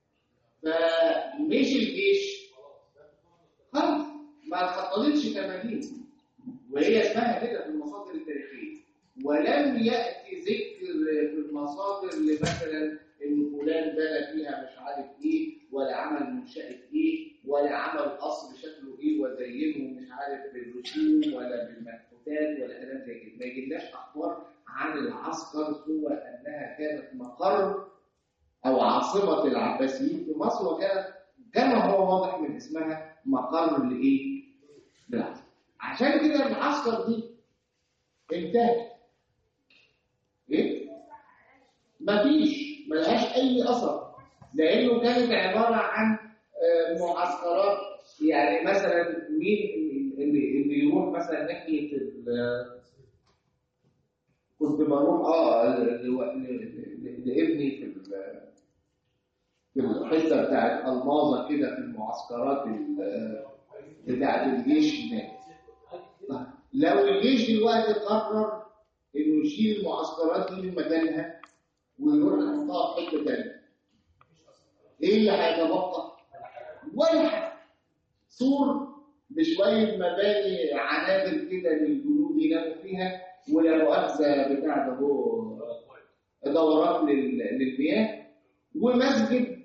فمش الجيش خلاص ما اتخططتش كمدينه وهي اسمها كده في المصادر التاريخيه ولم ياتي ذكر في المصادر لمثلا ان فلان بنى فيها مش عارف ايه ولا عمل منشاه ايه ولا عمل قصر شكله ايه وزينه مش عارف بالرسوم ولا بالمنحوتات ولا كلام زي كده ما يجيلناش اخبار عن العسكر سوى انها كانت مقر او عاصمه العباسيين في مصر وكانت كما هو واضح من اسمها مقر لايه؟ للعسكر عشان كده العسكر دي انتهت ايه؟ مفيش ملهاش اي اثر لانه كانت عباره عن آه، معسكرات يعني مثلا مين اللي اللي يروح مثلا ناحيه ال- كنت بروح اه ل- ل- ل- لابني في ال- في الحته بتاعت الماظه كده في المعسكرات ال- بتاعت الجيش هناك لو الجيش دلوقتي قرر انه يشيل المعسكرات دي من مكانها ويروح يحطها في حته ثانيه ايه اللي هيتبقى؟ ولا حاجه سور بشويه مباني عنابر كده للجنود يناموا فيها ولا مؤاخذه بتاع ده هو دورات لل- للمياه ومسجد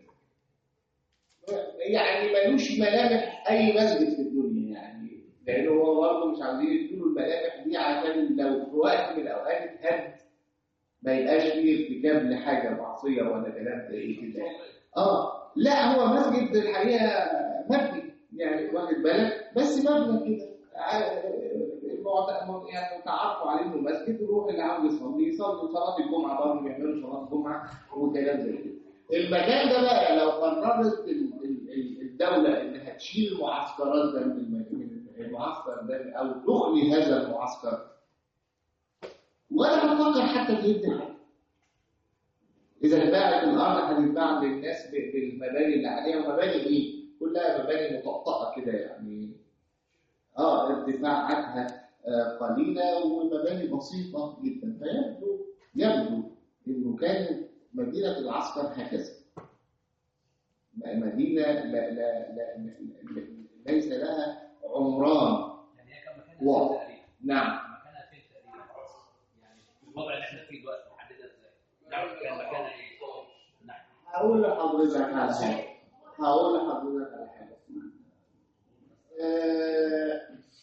يعني ملوش ملامح اي مسجد في الدنيا يعني لانه هو برضه مش عاوزين يدوا الملامح دي عشان لو في وقت من الاوقات اتهد ما يبقاش فيه ارتكاب لحاجه معصيه ولا كلام زي كده اه لا هو مسجد الحقيقه مبني يعني واخد بالك بس مبني كده ع- معت- يعني تعرفوا عليه انه مسجد يروح اللي عاوز يصلي يصلي صلاه الجمعه برضه بيعملوا صلاه الجمعه وكلام زي كده المكان ده بقى لو قررت ال- ال- ال- الدوله انها تشيل المعسكرات ده من الم- من المعسكر ده او تخلي هذا المعسكر ولا هتفكر حتى تهد حاجه اذا اتباعت الارض هتتباع للناس ب- بالمباني اللي عليها ومباني ايه؟ كلها مباني مطقطقه كده يعني اه ارتفاعاتها آه قليله ومباني بسيطه جدا فيبدو يبدو انه كانت مدينه العسكر هكذا م- مدينه لا لا لا لا ليس لها عمران يعني هي كان مكانها واو. فين تقريبا؟ نعم مكانها فين تقريبا؟ يعني في الوضع اللي احنا فيه دلوقتي نحددها ازاي؟ نعرف كان مكانها ايه؟ نعم هقول لحضرتك على حاجه هقول لحضرتك على حاجه آه،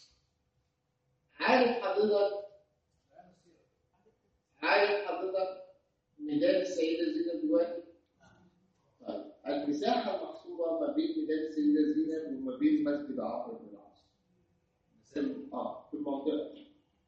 عارف حضرتك عارف حضرتك ميدان السيدة زينب دلوقتي؟ طيب المساحة المحصورة ما بين ميدان السيدة زينب وما بين مسجد عمرو بن العاص. في- اه في المنطقة دي.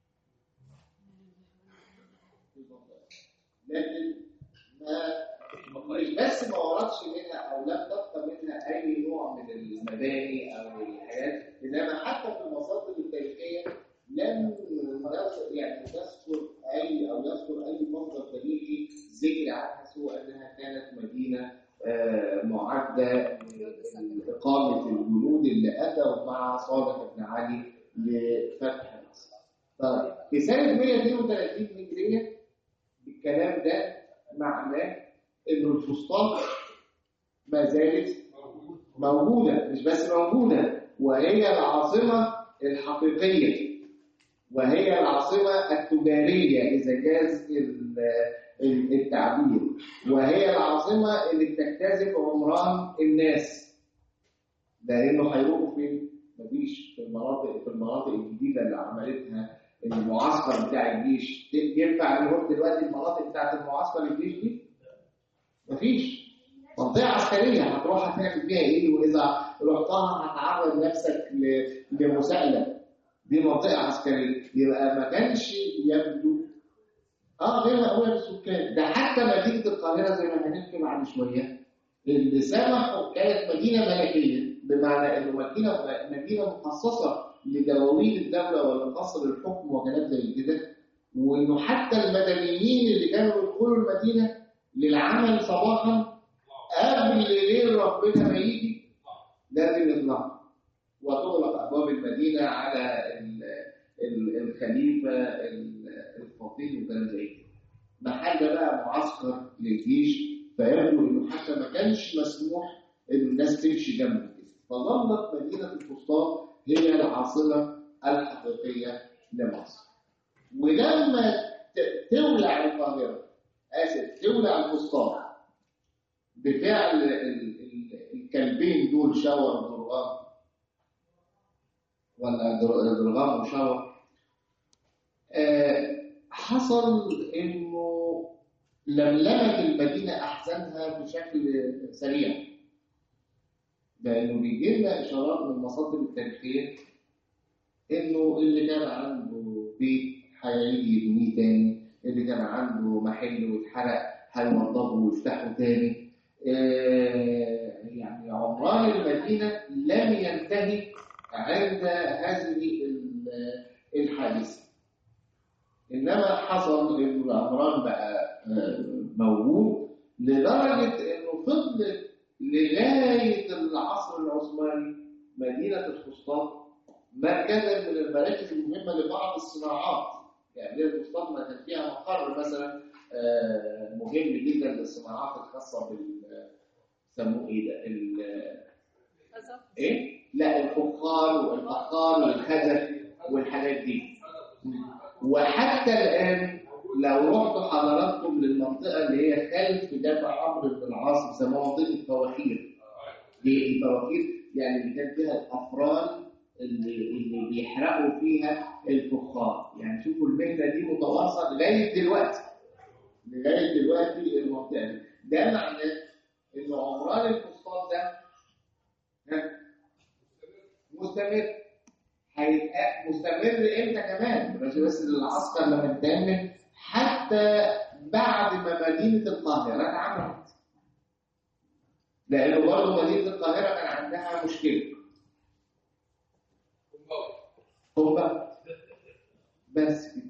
في المنطقة دي. لكن ما مش بس ما وردش منها او لم تبقى منها اي نوع من المباني او الحاجات انما حتى في المصادر التاريخيه لم يذ- يعني تذكر اي او يذكر اي مصدر تاريخي ذكر عنها سوى انها كانت مدينه آه، معده لاقامه الجنود اللي اتوا مع صالح بن علي لفتح مصر. طيب في سنه 132 هجريه الكلام ده معناه انه الفسطاط ما زالت موجوده مش بس موجوده وهي العاصمه الحقيقيه وهي العاصمه التجاريه اذا جاز ال- ال- التعبير وهي العاصمه اللي بتجتذب عمران الناس لانه هيروحوا فين؟ مفيش في المناطق في المناطق الجديده اللي عملتها المعسكر بتاع الجيش ينفع نروح دلوقتي المناطق بتاعت المعسكر الجيش دي؟ مفيش منطقة عسكرية هتروح هتعمل فيها ايه واذا رحتها هتعرض نفسك ل- لمساءلة دي منطقة عسكرية يبقى ما كانش يبدو اه غير مأمونة بالسكان ده حتى مدينة القاهرة زي ما هنحكي بعد شوية اللي سمحوا كانت مدينة ملكية بمعنى انه مدينة مدينة مخصصة لدواوين الدوله ولا قصر الحكم وكلام زي كده وانه حتى المدنيين اللي كانوا يدخلوا المدينه للعمل صباحا قبل ليل ربنا ما يجي لازم يطلعوا وتغلق ابواب المدينه على ال- ال- الخليفه ال- الفقيه وكلام زي كده محل بقى معسكر للجيش فيبدو انه حتى ما كانش مسموح ان الناس تمشي جنب كده فظلت مدينه الفسطاط هي العاصمه الحقيقيه لمصر ولما ت- تولع القاهره اسف تولع الفسطاط بفعل ال- ال- الكلبين دول شاور ضرغام ولا در- ضرغام وشاور آه، حصل انه لملمت المدينه احزانها بشكل سريع لانه بيجي لنا اشارات من المصادر التاريخيه انه اللي كان عنده بيت هيعيد يبنيه تاني اللي كان عنده محل واتحرق هيوضبه ويفتحه تاني آه، يعني عمران المدينه لم ينتهي عند هذه ال- الحادثه انما حصل ان العمران بقى آه، موجود لدرجه انه فضلت لغايه العصر العثماني مدينه الفسطاط مركزا من المراكز المهمه لبعض الصناعات يعني مدينه الفسطاط ما كان فيها مقر مثلا آه، مهم جدا للصناعات الخاصه بال سموه ايه ده؟ ال- ايه؟ لا الفخار والفخار والخزف والحاجات دي وحتى الآن لو رحتوا حضراتكم للمنطقة اللي هي خلف دافع عمرو بن العاص بيسموها منطقة الفواخير. ليه الفواخير؟ يعني اللي كان فيها الأفران اللي, اللي بيحرقوا فيها الفخار، يعني شوفوا المهنة دي متواصلة لغاية دلوقتي. لغاية دلوقتي المنطقة دي. ده معناه إن عمران الفسطاط ده ها، مستمر. هيبقى مستمر امتى كمان مش بس العسكر لما تكمل حتى بعد ما مدينه القاهره اتعملت لانه برضه مدينه القاهره كان عندها مشكله هم بس كده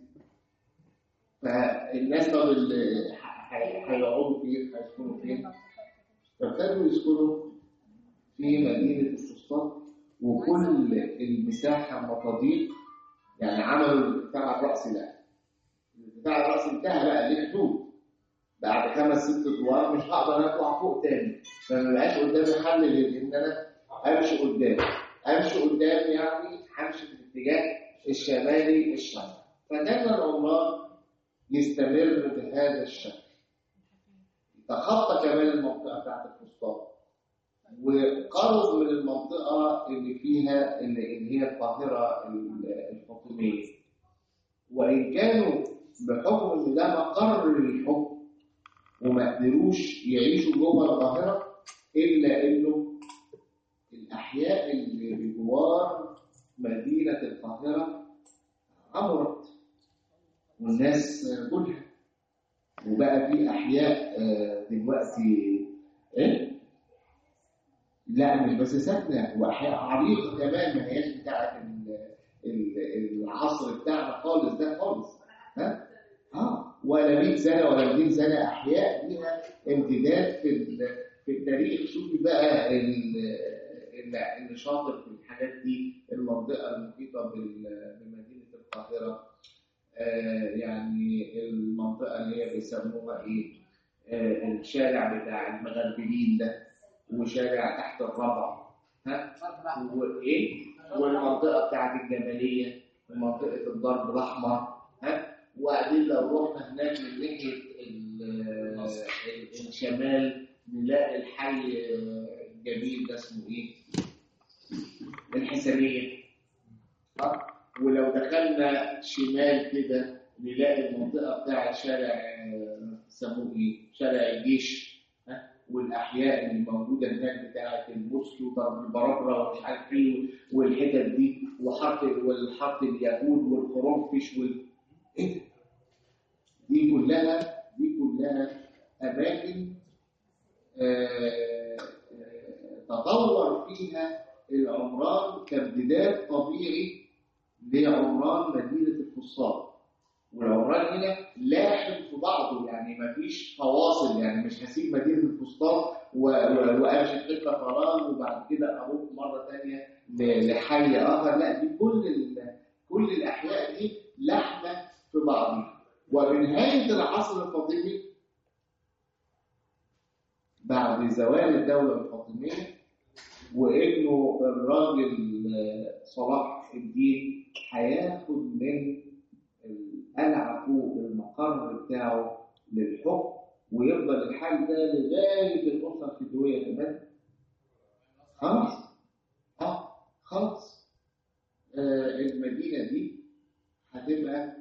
فالناس طب اللي ح- ح- هيقعدوا فين هيسكنوا فين فابتدوا يسكنوا في مدينه الفسطاط وكل المساحة مطاديق يعني عملوا الارتفاع الرأسي ده الارتفاع الرأسي انتهى بقى ليه حدود بعد خمس ست ادوار مش هقدر اطلع فوق تاني فما بقاش قدامي حل غير ان انا امشي قدام امشي قدام يعني همشي في الاتجاه الشمالي الشرقي فكان العمران يستمر بهذا الشكل تخطى كمان المنطقة بتاعت الفسطاط وقرب من المنطقة اللي فيها اللي اللي هي القاهرة الفاطمية وإن كانوا بحكم إن ده مقر للحكم وما قدروش يعيشوا جوه القاهرة إلا إنه الأحياء اللي بجوار مدينة القاهرة عمرت والناس كلها وبقى في أحياء آه، دلوقتي إيه؟ لا مش بس ساكنه واحياء عريقه كمان ما هياش بتاعت ال- ال- العصر بتاعنا خالص ده خالص ها اه ولا 100 سنه ولا 200 سنه احياء ليها امتداد في ال- في التاريخ شوفي بقى ال- اللي اللي شاطر في الحاجات دي المنطقه المحيطه بال- بمدينه القاهره آه يعني المنطقه اللي هي بيسموها ايه آه الشارع بتاع المغربلين ده وشارع تحت الربع ها وايه والمنطقه بتاعت الجبليه ومنطقه الضرب الاحمر ها وبعدين لو رحنا هناك من ناحيه ال- ال- الشمال نلاقي الحي الجميل ده اسمه ايه؟ الحسنيه ها؟ ولو دخلنا شمال كده نلاقي المنطقه بتاعت شارع آه، يسموه ايه؟ شارع الجيش ها؟ والاحياء اللي موجوده هناك بتاعت المسك وضرب البربره ومش عارف ايه والحتت دي وحرف والحرف اليهود والقرنفش وال ايه ده؟ دي كلها دي كلها اماكن آه، آه، تطور فيها العمران كامتداد طبيعي لعمران مدينة الفسطاط والعمران هنا لاحم في بعضه يعني مفيش فواصل يعني مش هسيب مدينة الفسطاط و- و- وامشي في حته فراغ وبعد كده اروح مره ثانيه لحي اخر لا دي كل ال- كل الاحياء دي لحمه في بعضها وبنهايه العصر الفاطمي بعد زوال الدوله الفاطميه وانه الراجل آه، صلاح الدين هياخد من القلعه فوق المقر بتاعه للحكم ويفضل الحال ده لغايه الاسره الفدويه كمان خلاص اه خلاص آه المدينه دي هتبقى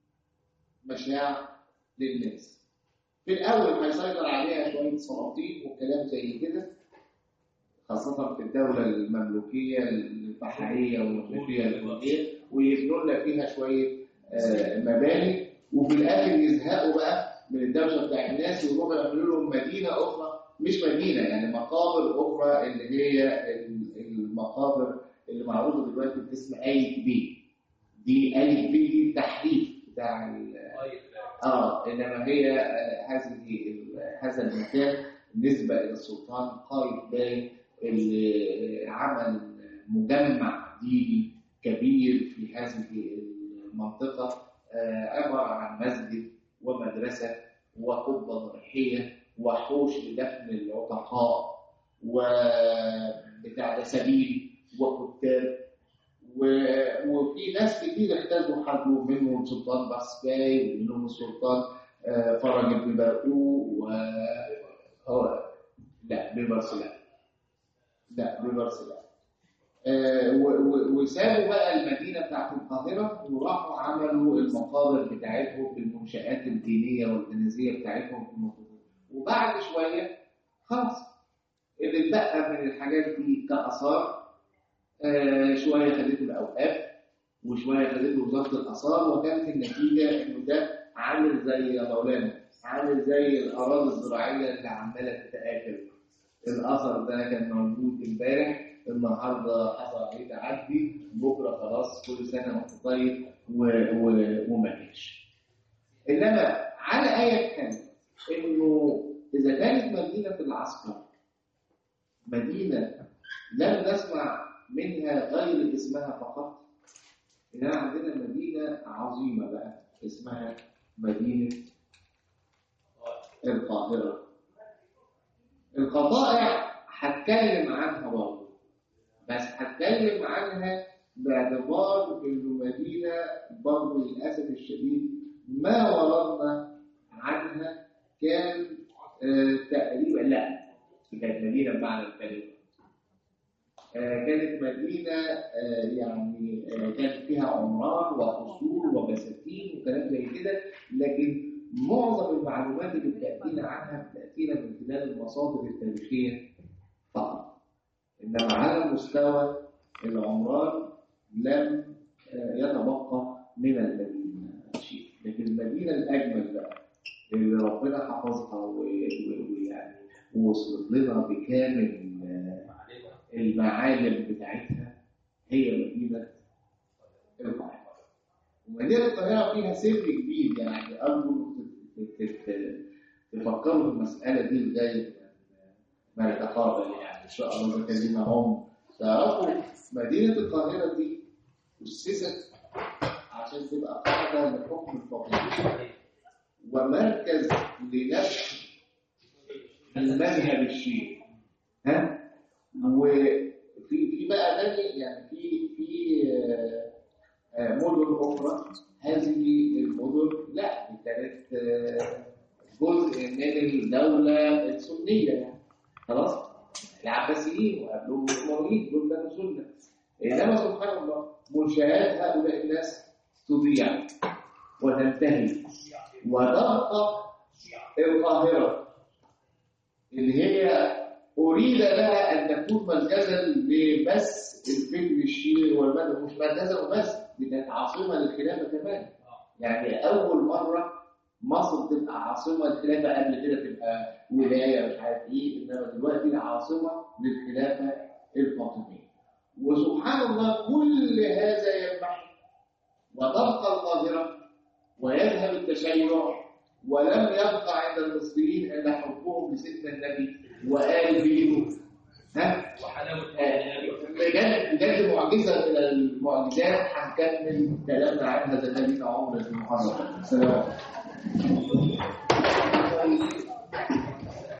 مشاع للناس في الاول هيسيطر عليها شويه سلاطين وكلام زي كده خاصة في الدولة المملوكية البحرية والمملوكية الفوقية ويبنوا لنا فيها شوية آه، مباني وفي الآخر يزهقوا بقى من الدوشة بتاع الناس ويروحوا يعملوا لهم مدينة أخرى مش مدينة يعني مقابر أخرى اللي هي المقابر اللي معروضة دلوقتي باسم ألف بي دي ألف بي دي التحريف بتاع ال- طيب اه انما هي آه، هذه ال- هذا المكان بالنسبه الى السلطان قايتباي اللي عمل مجمع ديني كبير في هذه المنطقه آه، عباره عن مسجد ومدرسه وقبه ضريحيه وحوش لدفن العتقاء وبتاع ده سبيل وكتاب و- وفي ناس كتير احتاجوا حجوا منهم سلطان باسكاي ومنهم السلطان آه، فرج بن برقوق و هو لا بيبرس لا لا بيبرس لا آه، و- و- وسابوا بقى المدينه بتاعت القاهره وراحوا عملوا المقابر بتاعتهم بالمنشآت الدينيه والكنسيه بتاعتهم في المنطقه وبعد شويه خلاص اللي اتبقى من الحاجات دي كاثار آه، شويه خدته الاوقاف وشويه خدته وزاره الاثار وكانت النتيجه انه ده عامل زي يا مولانا عامل زي الاراضي الزراعيه اللي عماله تتاكل الاثر ده كان موجود امبارح النهارده حصل عليه تعدي بكره خلاص كل سنه وانت طيب و... و... وما جاش انما على اي حال انه اذا كانت مدينه العسكر مدينه لم نسمع منها غير اسمها فقط إننا عندنا مدينة عظيمة بقى اسمها مدينة القاهرة القطائع هتكلم عنها برضه بس هتكلم عنها باعتبار انه مدينة برضه للأسف الشديد ما وردنا عنها كان آه تقريبا لا كانت مدينة بمعنى الكلمة آه، كانت مدينة آه، يعني آه، كان فيها عمران وقصور وبساتين وكلام زي كده لكن معظم المعلومات اللي بتأتينا عنها بتأتينا من خلال المصادر التاريخية فقط إنما على مستوى العمران لم آه، يتبقى من المدينة شيء لكن المدينة الأجمل بقى اللي ربنا حفظها و- و- ويعني ووصلت لنا بكامل آه، المعالم بتاعتها هي مدينة القاهرة ومدينة القاهرة فيها سر كبير يعني أرجو ت- ت- ت- تفكروا في المسألة دي لغاية ما نتقابل يعني إن شاء الله إذا كان لنا هم تعرفوا مدينة القاهرة دي أسست عشان تبقى قاعدة لحكم الفقيه ومركز لنشر المذهب الشيعي ها وفي في بقى تاني يعني في في آه، آه، مدن اخرى هذه المدن لا دي كانت آه، جزء من الدوله السنيه يعني خلاص العباسيين وقبلهم الامويين دول كانوا سنه انما سبحان الله منشآت هؤلاء الناس تضيع وتنتهي وتبقى القاهره اللي هي أريد لها أن تكون مركزا لبث الفكر الشيعي والمذهب مش مركزا وبس دي كانت عاصمة للخلافة كمان يعني أول مرة مصر تبقى عاصمة للخلافة قبل كده تبقى ولاية مش عارف إيه إنما دلوقتي عاصمة للخلافة الفاطمية وسبحان الله كل هذا ينبحي وتبقى القاهرة ويذهب التشيع ولم يبقى عند المصريين إلا حبهم لسيدنا النبي وآل بيته ها وحلاوه آه، بجد بجد معجزة من المعجزات هنكمل كلامنا عنها زي ما لينا عمر في المحاضرة. السلام عليكم.